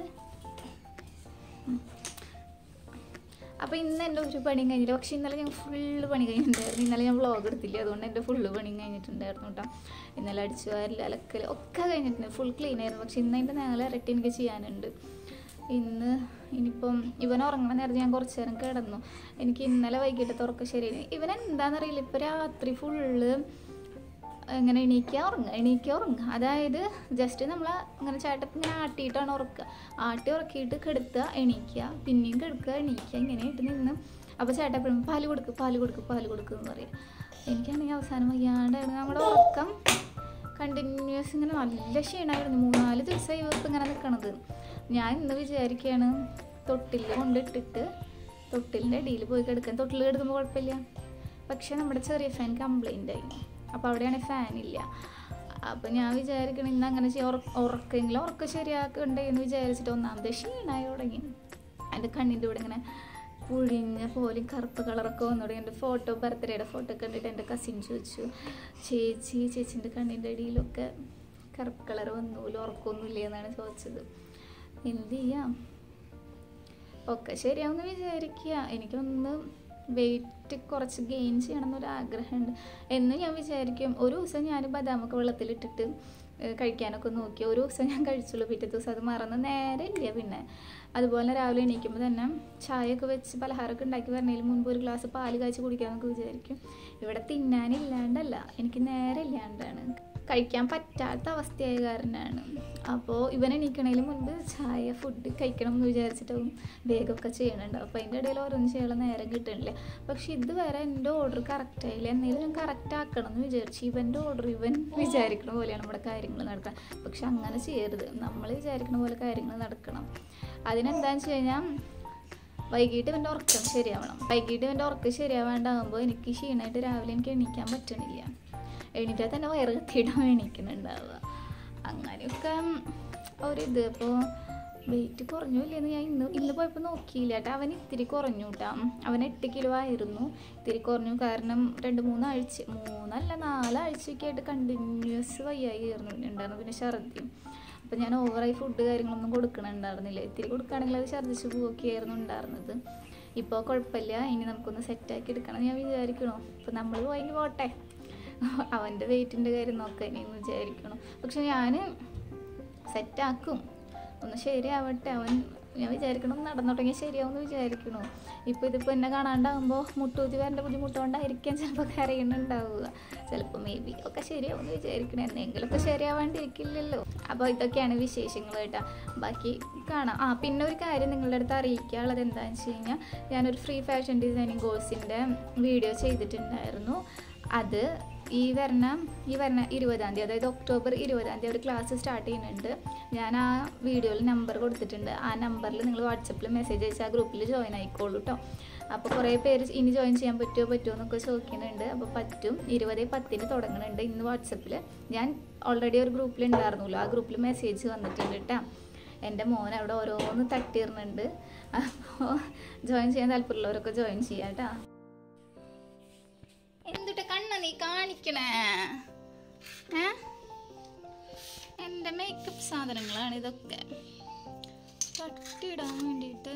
അപ്പോൾ ഇന്ന് എൻ്റെ ഒരു പണിയും കഴിഞ്ഞില്ല പക്ഷേ ഇന്നലെ ഞാൻ ഫുള്ള് പണി കഴിഞ്ഞിട്ടുണ്ടായിരുന്നു ഇന്നലെ ഞാൻ വ്ളോഗ് എടുത്തില്ല അതുകൊണ്ട് എൻ്റെ ഫുള്ള് പണിയും കഴിഞ്ഞിട്ടുണ്ടായിരുന്നു കേട്ടോ ഇന്നലെ അടിച്ചു വാരൽ അലക്കൽ ഒക്കെ കഴിഞ്ഞിട്ടുണ്ട് ഫുൾ ക്ലീൻ ആയിരുന്നു പക്ഷേ ഇന്ന് അതിൻ്റെ നാളെ ഇരട്ടി എനിക്ക് ചെയ്യാനുണ്ട് ഇന്ന് ഇനിയിപ്പം ഇവൻ ഉറങ്ങണ നേരത്തെ ഞാൻ കുറച്ച് നേരം കിടന്നു എനിക്ക് ഇന്നലെ വൈകിട്ട് തുറക്കം ശരിയായി ഇവൻ എന്താണെന്നറിയില്ല ഇപ്പോൾ രാത്രി ഫുള്ള് ഇങ്ങനെ എണീക്കുക ഉറങ്ങുക എണീക്കുക ഉറങ്ങുക അതായത് ജസ്റ്റ് നമ്മൾ ഇങ്ങനെ ചേട്ടപ്പ് ഇങ്ങനെ ആട്ടിയിട്ടാണ് ഉറക്കുക ആട്ടി ഉറക്കിയിട്ട് കെടുത്തുക എണീക്കുക പിന്നെയും കെടുക്കുക എണീക്കുക ഇങ്ങനെയായിട്ട് നിന്ന് അപ്പോൾ ചേട്ടൻ എപ്പോഴും പാല് കൊടുക്ക് പാല് കൊടുക്ക് പാല് കൊടുക്കുക എന്ന് പറയും എനിക്കാണെങ്കിൽ അവസാനം വയ്യാണ്ടായിരുന്നു നമ്മുടെ ഉറക്കം കണ്ടിന്യൂസ് ഇങ്ങനെ നല്ല ക്ഷീണമായിരുന്നു മൂന്നാല് ദിവസമായി ഇവർക്ക് ഇങ്ങനെ നിൽക്കണത് ഞാൻ ഇന്ന് വിചാരിക്കുകയാണ് തൊട്ടിൽ കൊണ്ടിട്ടിട്ട് തൊട്ടിലിൻ്റെ അടിയിൽ പോയി കിടക്കാൻ തൊട്ടിൽ കിടക്കുമ്പോൾ കുഴപ്പമില്ല പക്ഷേ നമ്മുടെ ചെറിയ ഫാൻ കംപ്ലൈൻ്റ് ആയി അപ്പോൾ അവിടെയാണ് ഫാൻ ഇല്ല അപ്പോൾ ഞാൻ വിചാരിക്കണം ഇന്ന് അങ്ങനെ ചെയ്യാം ഉറക്കെങ്കിലും ഉറക്കം ശരിയാക്കണ്ടേ എന്ന് വിചാരിച്ചിട്ട് ഒന്നാമത് ക്ഷീണമായി തുടങ്ങി എൻ്റെ കണ്ണിൻ്റെ ഇവിടെ ഇങ്ങനെ പുഴിഞ്ഞ പോലും കറുപ്പ് കളറൊക്കെ വന്നു തുടങ്ങി എൻ്റെ ഫോട്ടോ ബർത്ത്ഡേയുടെ ഫോട്ടോ കണ്ടിട്ട് എൻ്റെ കസിൻ ചോദിച്ചു ചേച്ചി ചേച്ചിൻ്റെ കണ്ണിൻ്റെ അടിയിലൊക്കെ കറുപ്പ് കളർ വന്നൂല ഉറക്കമൊന്നുമില്ല എന്നാണ് ചോദിച്ചത് എന്ത് ചെയ്യാം ഒക്കെ ശരിയാവുമെന്ന് വിചാരിക്കുക എനിക്കൊന്ന് വെയിറ്റ് കുറച്ച് ഗെയിൻ ചെയ്യണം എന്നൊരു ആഗ്രഹമുണ്ട് എന്ന് ഞാൻ വിചാരിക്കും ഒരു ദിവസം ഞാൻ ബദാമൊക്കെ വെള്ളത്തിലിട്ടിട്ട് ഏഹ് കഴിക്കാനൊക്കെ നോക്കി ഒരു ദിവസം ഞാൻ കഴിച്ചുള്ളൂ പിറ്റേ ദിവസം അത് മറന്ന് നേരെ ഇല്ല പിന്നെ അതുപോലെ രാവിലെ എണീക്കുമ്പോൾ തന്നെ ചായയൊക്കെ വെച്ച് പലഹാരമൊക്കെ ഉണ്ടാക്കി വരണതിന് മുൻപ് ഒരു ഗ്ലാസ് പാല് കാച്ചി കുടിക്കാമെന്നൊക്കെ വിചാരിക്കും ഇവിടെ തിന്നാനില്ലാണ്ടല്ല എനിക്ക് നേരെ ഇല്ലാണ്ടാണ് കഴിക്കാൻ പറ്റാത്ത അവസ്ഥയായ കാരണമാണ് അപ്പോൾ ഇവൻ എണീക്കണതിന് മുൻപ് ചായ ഫുഡ് കഴിക്കണം എന്ന് വിചാരിച്ചിട്ടും വേഗമൊക്കെ ചെയ്യണുണ്ട് അപ്പോൾ അതിൻ്റെ ഇടയിൽ ഓരോന്ന് ചെയ്യാനുള്ള നേരം കിട്ടണില്ല പക്ഷെ ഇതുവരെ എൻ്റെ ഓർഡർ കറക്റ്റ് ആയില്ല എന്തെങ്കിലും ഞാൻ കറക്റ്റ് ആക്കണം എന്ന് വിചാരിച്ചു ഇവൻ്റെ ഓർഡർ ഇവൻ വിചാരിക്കണ പോലെയാണ് നമ്മുടെ കാര്യങ്ങൾ നടക്കുക പക്ഷെ അങ്ങനെ ചെയ്യരുത് നമ്മൾ വിചാരിക്കണ പോലെ കാര്യങ്ങൾ നടക്കണം അതിനെന്താണെന്ന് വെച്ച് കഴിഞ്ഞാൽ വൈകിട്ട് ഇവൻ്റെ ഉറക്കം ശരിയാവണം വൈകിട്ട് ഇവൻ്റെ ഉറക്കം ശരിയാവാണ്ടാകുമ്പോൾ എനിക്ക് ക്ഷീണമായിട്ട് രാവിലെ എനിക്ക് എണീക്കാൻ പറ്റണില്ല എണീറ്റാൽ തന്നെ വയറ് കത്തിയിടാൻ എണീക്കുന്നുണ്ടാവുക അങ്ങനെയൊക്കെ ഒരിത് അപ്പോൾ വെയിറ്റ് കുറഞ്ഞു ഇല്ലെന്ന് ഞാൻ ഇന്ന് ഇന്ന് പോയപ്പോൾ നോക്കിയില്ല കേട്ടോ അവൻ ഇത്തിരി കുറഞ്ഞു കേട്ടോ അവൻ എട്ട് കിലോ ആയിരുന്നു ഇത്തിരി കുറഞ്ഞു കാരണം രണ്ട് മൂന്നാഴ്ച മൂന്നല്ല നാലാഴ്ചയൊക്കെ ആയിട്ട് കണ്ടിന്യൂസ് വയ്യായി ആയിരുന്നു ഉണ്ടായിരുന്നു പിന്നെ ഛർദിയും അപ്പം ഞാൻ ഓവറായി ഫുഡ് കാര്യങ്ങളൊന്നും കൊടുക്കണുണ്ടായിരുന്നില്ല ഇത്തിരി കൊടുക്കുകയാണെങ്കിൽ അത് ഛർദ്ദിച്ച് പോവുകയായിരുന്നു ഉണ്ടായിരുന്നത് ഇപ്പോൾ കുഴപ്പമില്ല ഇനി നമുക്കൊന്ന് സെറ്റാക്കി എടുക്കണം എന്ന് ഞാൻ വിചാരിക്കണോ അപ്പം നമ്മൾ പോയെങ്കിൽ പോട്ടെ അവൻ്റെ വെയിറ്റിൻ്റെ കാര്യം നോക്കാൻ എന്ന് വിചാരിക്കണം പക്ഷെ ഞാൻ സെറ്റാക്കും ഒന്ന് ശരിയാവട്ടെ അവൻ ഞാൻ വിചാരിക്കണം ഒന്ന് നടന്നു തുടങ്ങിയാൽ ശരിയാവുമെന്ന് വിചാരിക്കണു ഇപ്പോൾ ഇതിപ്പോൾ എന്നെ കാണാണ്ടാകുമ്പോൾ മുട്ടൂത്തി വരേണ്ട ബുദ്ധിമുട്ടുകൊണ്ടായിരിക്കാം ചിലപ്പോൾ കരയുന്നുണ്ടാവുക ചിലപ്പോൾ മേ ബി ഒക്കെ ശരിയാവുമെന്ന് വിചാരിക്കണം എന്തെങ്കിലുമൊക്കെ ശരിയാവാണ്ടിരിക്കില്ലല്ലോ അപ്പോൾ ഇതൊക്കെയാണ് വിശേഷങ്ങൾ കേട്ടോ ബാക്കി കാണാം ആ പിന്നെ ഒരു കാര്യം നിങ്ങളുടെ അടുത്ത് അറിയിക്കാനുള്ളത് എന്താണെന്ന് വെച്ച് കഴിഞ്ഞാൽ ഞാനൊരു ഫ്രീ ഫാഷൻ ഡിസൈനിങ് കോഴ്സിൻ്റെ വീഡിയോ ചെയ്തിട്ടുണ്ടായിരുന്നു അത് ഈ വരണ ഈ വരണ ഇരുപതാം തീയതി അതായത് ഒക്ടോബർ ഇരുപതാം തീയതി ഒരു ക്ലാസ് സ്റ്റാർട്ട് ചെയ്യുന്നുണ്ട് ഞാൻ ആ വീഡിയോയിൽ നമ്പർ കൊടുത്തിട്ടുണ്ട് ആ നമ്പറിൽ നിങ്ങൾ വാട്സപ്പിൽ മെസ്സേജ് അയച്ച് ആ ഗ്രൂപ്പിൽ ജോയിൻ ആയിക്കോളൂ കേട്ടോ അപ്പോൾ കുറേ പേര് ഇനി ജോയിൻ ചെയ്യാൻ പറ്റുമോ പറ്റുമോ എന്നൊക്കെ ചോദിക്കുന്നുണ്ട് അപ്പോൾ പറ്റും ഇരുപത് പത്തിന് തുടങ്ങുന്നുണ്ട് ഇന്ന് വാട്സപ്പിൽ ഞാൻ ഓൾറെഡി ഒരു ഗ്രൂപ്പിൽ ഉണ്ടായിരുന്നല്ലോ ആ ഗ്രൂപ്പിൽ മെസ്സേജ് വന്നിട്ടുണ്ട് കേട്ടോ എൻ്റെ മോൻ അവിടെ ഓരോന്ന് തട്ടിയിരുന്നുണ്ട് അപ്പോൾ ജോയിൻ ചെയ്യാൻ താല്പര്യമുള്ളവരൊക്കെ ജോയിൻ ചെയ്യാം കേട്ടോ എന്തുട്ട് കണ്ണ നീ കാണിക്കണേ ഏ എൻ്റെ മേക്കപ്പ് സാധനങ്ങളാണ് ഇതൊക്കെ തട്ടിയിടാൻ വേണ്ടിയിട്ട്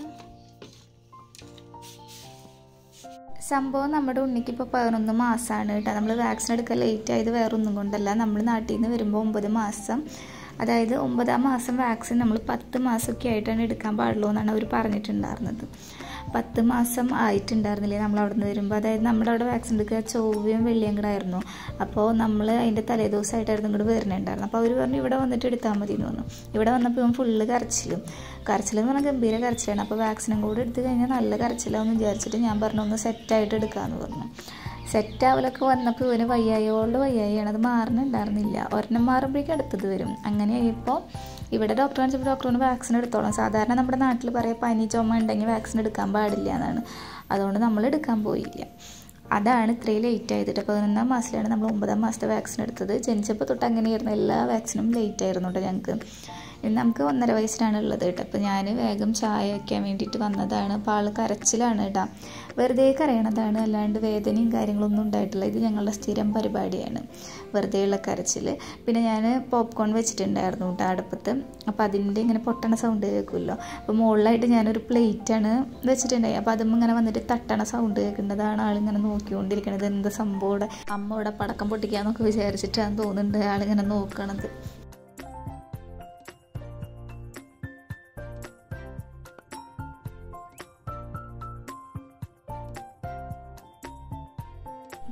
സംഭവം നമ്മുടെ ഉണ്ണിക്ക് ഇപ്പോൾ പതിനൊന്ന് മാസമാണ് കേട്ടോ നമ്മൾ വാക്സിൻ എടുക്കാൻ ലേറ്റ് ആയത് വേറെ ഒന്നും കൊണ്ടല്ല നമ്മൾ നാട്ടിൽ നിന്ന് വരുമ്പോൾ ഒമ്പത് മാസം അതായത് ഒമ്പതാം മാസം വാക്സിൻ നമ്മൾ പത്ത് മാസമൊക്കെ ആയിട്ടാണ് എടുക്കാൻ പാടുള്ളൂ എന്നാണ് അവർ പറഞ്ഞിട്ടുണ്ടായിരുന്നത് പത്ത് മാസം ആയിട്ടുണ്ടായിരുന്നില്ലേ നമ്മൾ അവിടെ നിന്ന് വരുമ്പോൾ അതായത് നമ്മുടെ അവിടെ വാക്സിൻ എടുക്കുക ചൊവ്വയും വെള്ളിയും കൂടെ ആയിരുന്നു അപ്പോൾ നമ്മൾ അതിൻ്റെ തലേദിവസമായിട്ടായിരുന്നു ഇങ്ങോട്ട് വരുന്നുണ്ടായിരുന്നു അപ്പോൾ അവർ പറഞ്ഞു ഇവിടെ വന്നിട്ട് എടുത്താൽ മതി എന്ന് പറഞ്ഞു ഇവിടെ വന്നപ്പോൾ ഇവൻ ഫുള്ള് കരച്ചിലും കരച്ചിൽ എന്ന് പറഞ്ഞാൽ ഗംഭീര കരച്ചിലാണ് അപ്പോൾ വാക്സിനും കൂടെ എടുത്തു കഴിഞ്ഞാൽ നല്ല കരച്ചിലാവെന്ന് വിചാരിച്ചിട്ട് ഞാൻ പറഞ്ഞു ഒന്ന് സെറ്റായിട്ട് എടുക്കാമെന്ന് പറഞ്ഞു സെറ്റ് ആവലൊക്കെ വന്നപ്പോൾ ഇവന് വയ്യായോണ്ട് വയ്യായാണ് അത് മാറുന്നുണ്ടായിരുന്നില്ല ഒരെണ്ണം മാറുമ്പോഴേക്കും അടുത്തത് വരും അങ്ങനെയായപ്പോൾ ഇവിടെ ഡോക്ടർ കാണിച്ചപ്പോൾ ഡോക്ടറിന് വാക്സിൻ എടുത്തോളാം സാധാരണ നമ്മുടെ നാട്ടിൽ പറയാം പനി ചുമ ഉണ്ടെങ്കിൽ വാക്സിൻ എടുക്കാൻ പാടില്ല എന്നാണ് അതുകൊണ്ട് നമ്മൾ എടുക്കാൻ പോയില്ല അതാണ് ഇത്രയും ലേറ്റ് ആയതിട്ട് പതിനൊന്നാം മാസത്തിലാണ് നമ്മൾ ഒമ്പതാം മാസത്തെ വാക്സിൻ എടുത്തത് ജനിച്ചപ്പോൾ തൊട്ട് അങ്ങനെയായിരുന്നു എല്ലാ വാക്സിനും ലേറ്റ് ആയിരുന്നു കേട്ടോ ഞങ്ങൾക്ക് ഇനി നമുക്ക് ഒന്നര വയസ്സിലാണ് ഉള്ളത് കേട്ടോ അപ്പോൾ ഞാൻ വേഗം ചായ വയ്ക്കാൻ വേണ്ടിയിട്ട് വന്നതാണ് അപ്പോൾ ആൾ കരച്ചിലാണ് കേട്ടോ വെറുതെ കരയണതാണ് അല്ലാണ്ട് വേദനയും കാര്യങ്ങളൊന്നും ഉണ്ടായിട്ടില്ല ഇത് ഞങ്ങളുടെ സ്ഥിരം പരിപാടിയാണ് വെറുതെയുള്ള കരച്ചിൽ പിന്നെ ഞാൻ പോപ്കോൺ വെച്ചിട്ടുണ്ടായിരുന്നു കേട്ടോ അടുപ്പത്ത് അപ്പോൾ അതിൻ്റെ ഇങ്ങനെ പൊട്ടണ സൗണ്ട് കേൾക്കുമല്ലോ അപ്പോൾ മുകളിലായിട്ട് ഞാനൊരു പ്ലേറ്റാണ് വെച്ചിട്ടുണ്ടായി അപ്പോൾ അതും ഇങ്ങനെ വന്നിട്ട് തട്ടണ സൗണ്ട് കേൾക്കുന്നതാണ് ആളിങ്ങനെ നോക്കിക്കൊണ്ടിരിക്കണത് എന്ത് സംഭവം ഇവിടെ അമ്മ ഇവിടെ പടക്കം പൊട്ടിക്കാന്നൊക്കെ വിചാരിച്ചിട്ടാണ് തോന്നുന്നുണ്ട് ആളിങ്ങനെ നോക്കണത്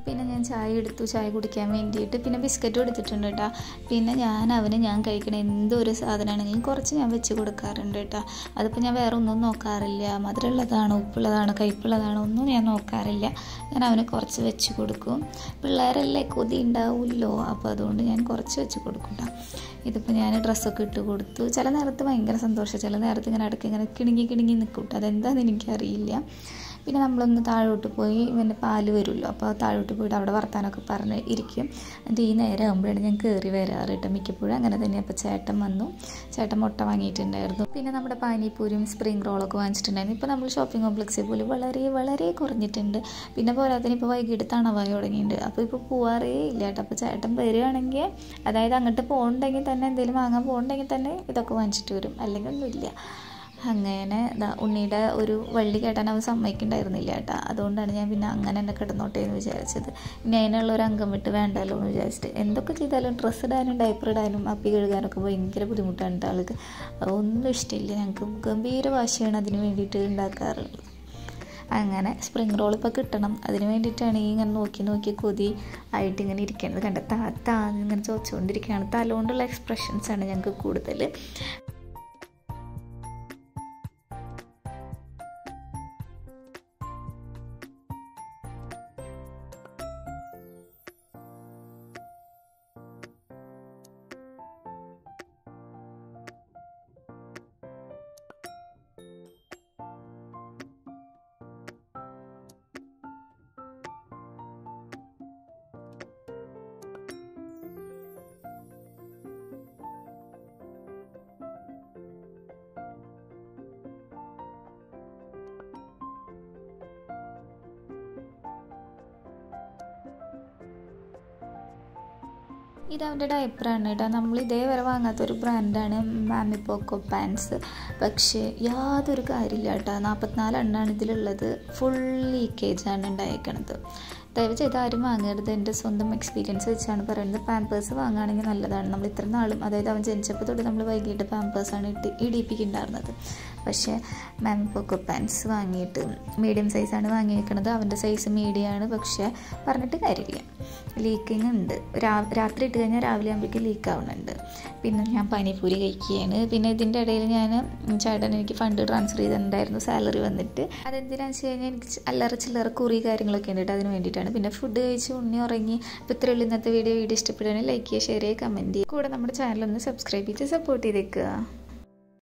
പിന്നെ ഞാൻ ചായ എടുത്തു ചായ കുടിക്കാൻ വേണ്ടിയിട്ട് പിന്നെ ബിസ്ക്കറ്റും എടുത്തിട്ടുണ്ട് കേട്ടോ പിന്നെ ഞാൻ അവന് ഞാൻ കഴിക്കണ എന്തൊരു സാധനമാണെങ്കിലും കുറച്ച് ഞാൻ വെച്ച് കൊടുക്കാറുണ്ട് കേട്ടോ അതിപ്പോൾ ഞാൻ വേറെ ഒന്നും നോക്കാറില്ല മധുരമുള്ളതാണോ ഉപ്പുള്ളതാണോ കയ്പുള്ളതാണോ ഒന്നും ഞാൻ നോക്കാറില്ല ഞാൻ അവന് കുറച്ച് വെച്ച് കൊടുക്കും പിള്ളേരല്ലേ കൊതി ഉണ്ടാവുമല്ലോ അപ്പോൾ അതുകൊണ്ട് ഞാൻ കുറച്ച് വെച്ച് കൊടുക്കും കേട്ടോ ഇതിപ്പോൾ ഞാൻ ഡ്രസ്സൊക്കെ ഇട്ട് കൊടുത്തു ചില നേരത്ത് ഭയങ്കര സന്തോഷം ചില നേരത്ത് ഇങ്ങനെ ഇടയ്ക്ക് ഇങ്ങനെ കിണുങ്ങി കിണുങ്ങി നിൽക്കും കേട്ടോ അതെന്താണെന്ന് എനിക്കറിയില്ല പിന്നെ നമ്മളൊന്ന് താഴോട്ട് പോയി ഇവൻ്റെ പാല് വരുമല്ലോ അപ്പോൾ താഴോട്ട് പോയിട്ട് അവിടെ വർത്താനമൊക്കെ പറഞ്ഞ് ഇരിക്കും എന്നിട്ട് ഈ നേരം ആകുമ്പോഴാണ് ഞാൻ കയറി വരാറ് കേട്ടോ മിക്കപ്പോഴും അങ്ങനെ തന്നെ അപ്പോൾ ചേട്ടൻ വന്നു ചേട്ടൻ മുട്ട വാങ്ങിയിട്ടുണ്ടായിരുന്നു പിന്നെ നമ്മുടെ പാനിപ്പൂരിയും സ്പ്രിംഗ് റോളൊക്കെ വാങ്ങിച്ചിട്ടുണ്ടായിരുന്നു ഇപ്പോൾ നമ്മൾ ഷോപ്പിംഗ് കോംപ്ലക്സിൽ പോലും വളരെ വളരെ കുറഞ്ഞിട്ടുണ്ട് പിന്നെ പോരാത്തതിന് ഇപ്പോൾ വൈകിട്ട് തണവായി തുടങ്ങിയിട്ടുണ്ട് അപ്പോൾ ഇപ്പോൾ പോവാറേ ഇല്ല കേട്ടോ അപ്പോൾ ചേട്ടൻ വരികയാണെങ്കിൽ അതായത് അങ്ങോട്ട് പോകണമെങ്കിൽ തന്നെ എന്തെങ്കിലും വാങ്ങാൻ പോകണമെങ്കിൽ തന്നെ ഇതൊക്കെ വാങ്ങിച്ചിട്ട് വരും അല്ലെങ്കിൽ ഒന്നുമില്ല അങ്ങനെ ദാ ഉണ്ണിയുടെ ഒരു വള്ളി കേട്ടാൻ അവൻ സമ്മതിക്കുന്നുണ്ടായിരുന്നില്ല കേട്ടോ അതുകൊണ്ടാണ് ഞാൻ പിന്നെ അങ്ങനെ തന്നെ കിടന്നോട്ടെ എന്ന് വിചാരിച്ചത് ഇനി അതിനുള്ള ഒരു അംഗം വിട്ട് വേണ്ടല്ലോ എന്ന് വിചാരിച്ചിട്ട് എന്തൊക്കെ ചെയ്താലും ഡ്രസ്സ് ഇടാനും ഡയപ്പർ ഇടാനും അപ്പി കഴുകാനൊക്കെ ഭയങ്കര ബുദ്ധിമുട്ടാണ് കേട്ടോ ആൾക്ക് ഒന്നും ഇഷ്ടമില്ല ഞങ്ങൾക്ക് ഗംഭീര വാശിയാണ് അതിന് വേണ്ടിയിട്ട് ഉണ്ടാക്കാറുള്ളത് അങ്ങനെ സ്പ്രിങ് റോൾ ഇപ്പോൾ കിട്ടണം അതിന് വേണ്ടിയിട്ടാണ് ഈ ഇങ്ങനെ നോക്കി നോക്കി കൊതി ആയിട്ട് ഇങ്ങനെ ഇരിക്കുന്നത് കണ്ട താ താ ഇങ്ങനെ ചോദിച്ചുകൊണ്ടിരിക്കുകയാണ് തലകൊണ്ടുള്ള എക്സ്പ്രഷൻസാണ് ഞങ്ങൾക്ക് കൂടുതൽ ഇത് അവൻ്റെ ഡയപ്പറാണ് കേട്ടോ നമ്മൾ ഇതേവരെ വാങ്ങാത്തൊരു ബ്രാൻഡാണ് മാമി പോക്കോ പാൻസ് പക്ഷേ യാതൊരു കാര്യമില്ല കേട്ടോ നാൽപ്പത്തിനാല് എണ്ണാണ് ഇതിലുള്ളത് ഫുൾ ലീക്കേജാണ് ഉണ്ടായേക്കണത് ദയവ് ചെയ്ത് ആരും വാങ്ങരുത് എൻ്റെ സ്വന്തം എക്സ്പീരിയൻസ് വെച്ചാണ് പറയുന്നത് പാമ്പേഴ്സ് വാങ്ങുകയാണെങ്കിൽ നല്ലതാണ് നമ്മൾ ഇത്ര നാളും അതായത് അവൻ ജനിച്ചപ്പോൾ തൊട്ട് നമ്മൾ വൈകിട്ട് പാമ്പേഴ്സാണ് ഇട്ട് ഇടിപ്പിക്കുന്നുണ്ടായിരുന്നത് പക്ഷേ മാം പോക്കോ പാൻസ് വാങ്ങിയിട്ട് മീഡിയം സൈസാണ് വാങ്ങിയിരിക്കുന്നത് അവൻ്റെ സൈസ് മീഡിയമാണ് പക്ഷേ പറഞ്ഞിട്ട് കാര്യമില്ല ലീക്കിംഗ് ഉണ്ട് രാത്രി ഇട്ട് കഴിഞ്ഞാൽ രാവിലെ ആകുമ്പോഴേക്കും ലീക്ക് ആവുന്നുണ്ട് പിന്നെ ഞാൻ പാനിപ്പൂരി കഴിക്കുകയാണ് പിന്നെ ഇതിൻ്റെ ഇടയിൽ ഞാൻ ചേട്ടൻ എനിക്ക് ഫണ്ട് ട്രാൻസ്ഫർ ചെയ്തിട്ടുണ്ടായിരുന്നു സാലറി വന്നിട്ട് അതെന്തിനാണെന്ന് വെച്ച് കഴിഞ്ഞാൽ എനിക്ക് അല്ലറ ചില്ലറ കുറി കാര്യങ്ങളൊക്കെ ഉണ്ട് അതിന് വേണ്ടിയിട്ടാണ് പിന്നെ ഫുഡ് കഴിച്ച് ഉണ്ണി ഉറങ്ങി അപ്പോൾ ഇത്രയുള്ള ഇന്നത്തെ വീഡിയോ വീഡിയോ ഇഷ്ടപ്പെടുകയാണെങ്കിൽ ലൈക്ക് ചെയ്യുക ഷെയർ ചെയ്യുക കമൻറ്റ് ചെയ്യുക കൂടെ നമ്മുടെ ചാനലൊന്ന് സബ്സ്ക്രൈബ് ചെയ്ത് സപ്പോർട്ട് ചെയ്തേക്കുക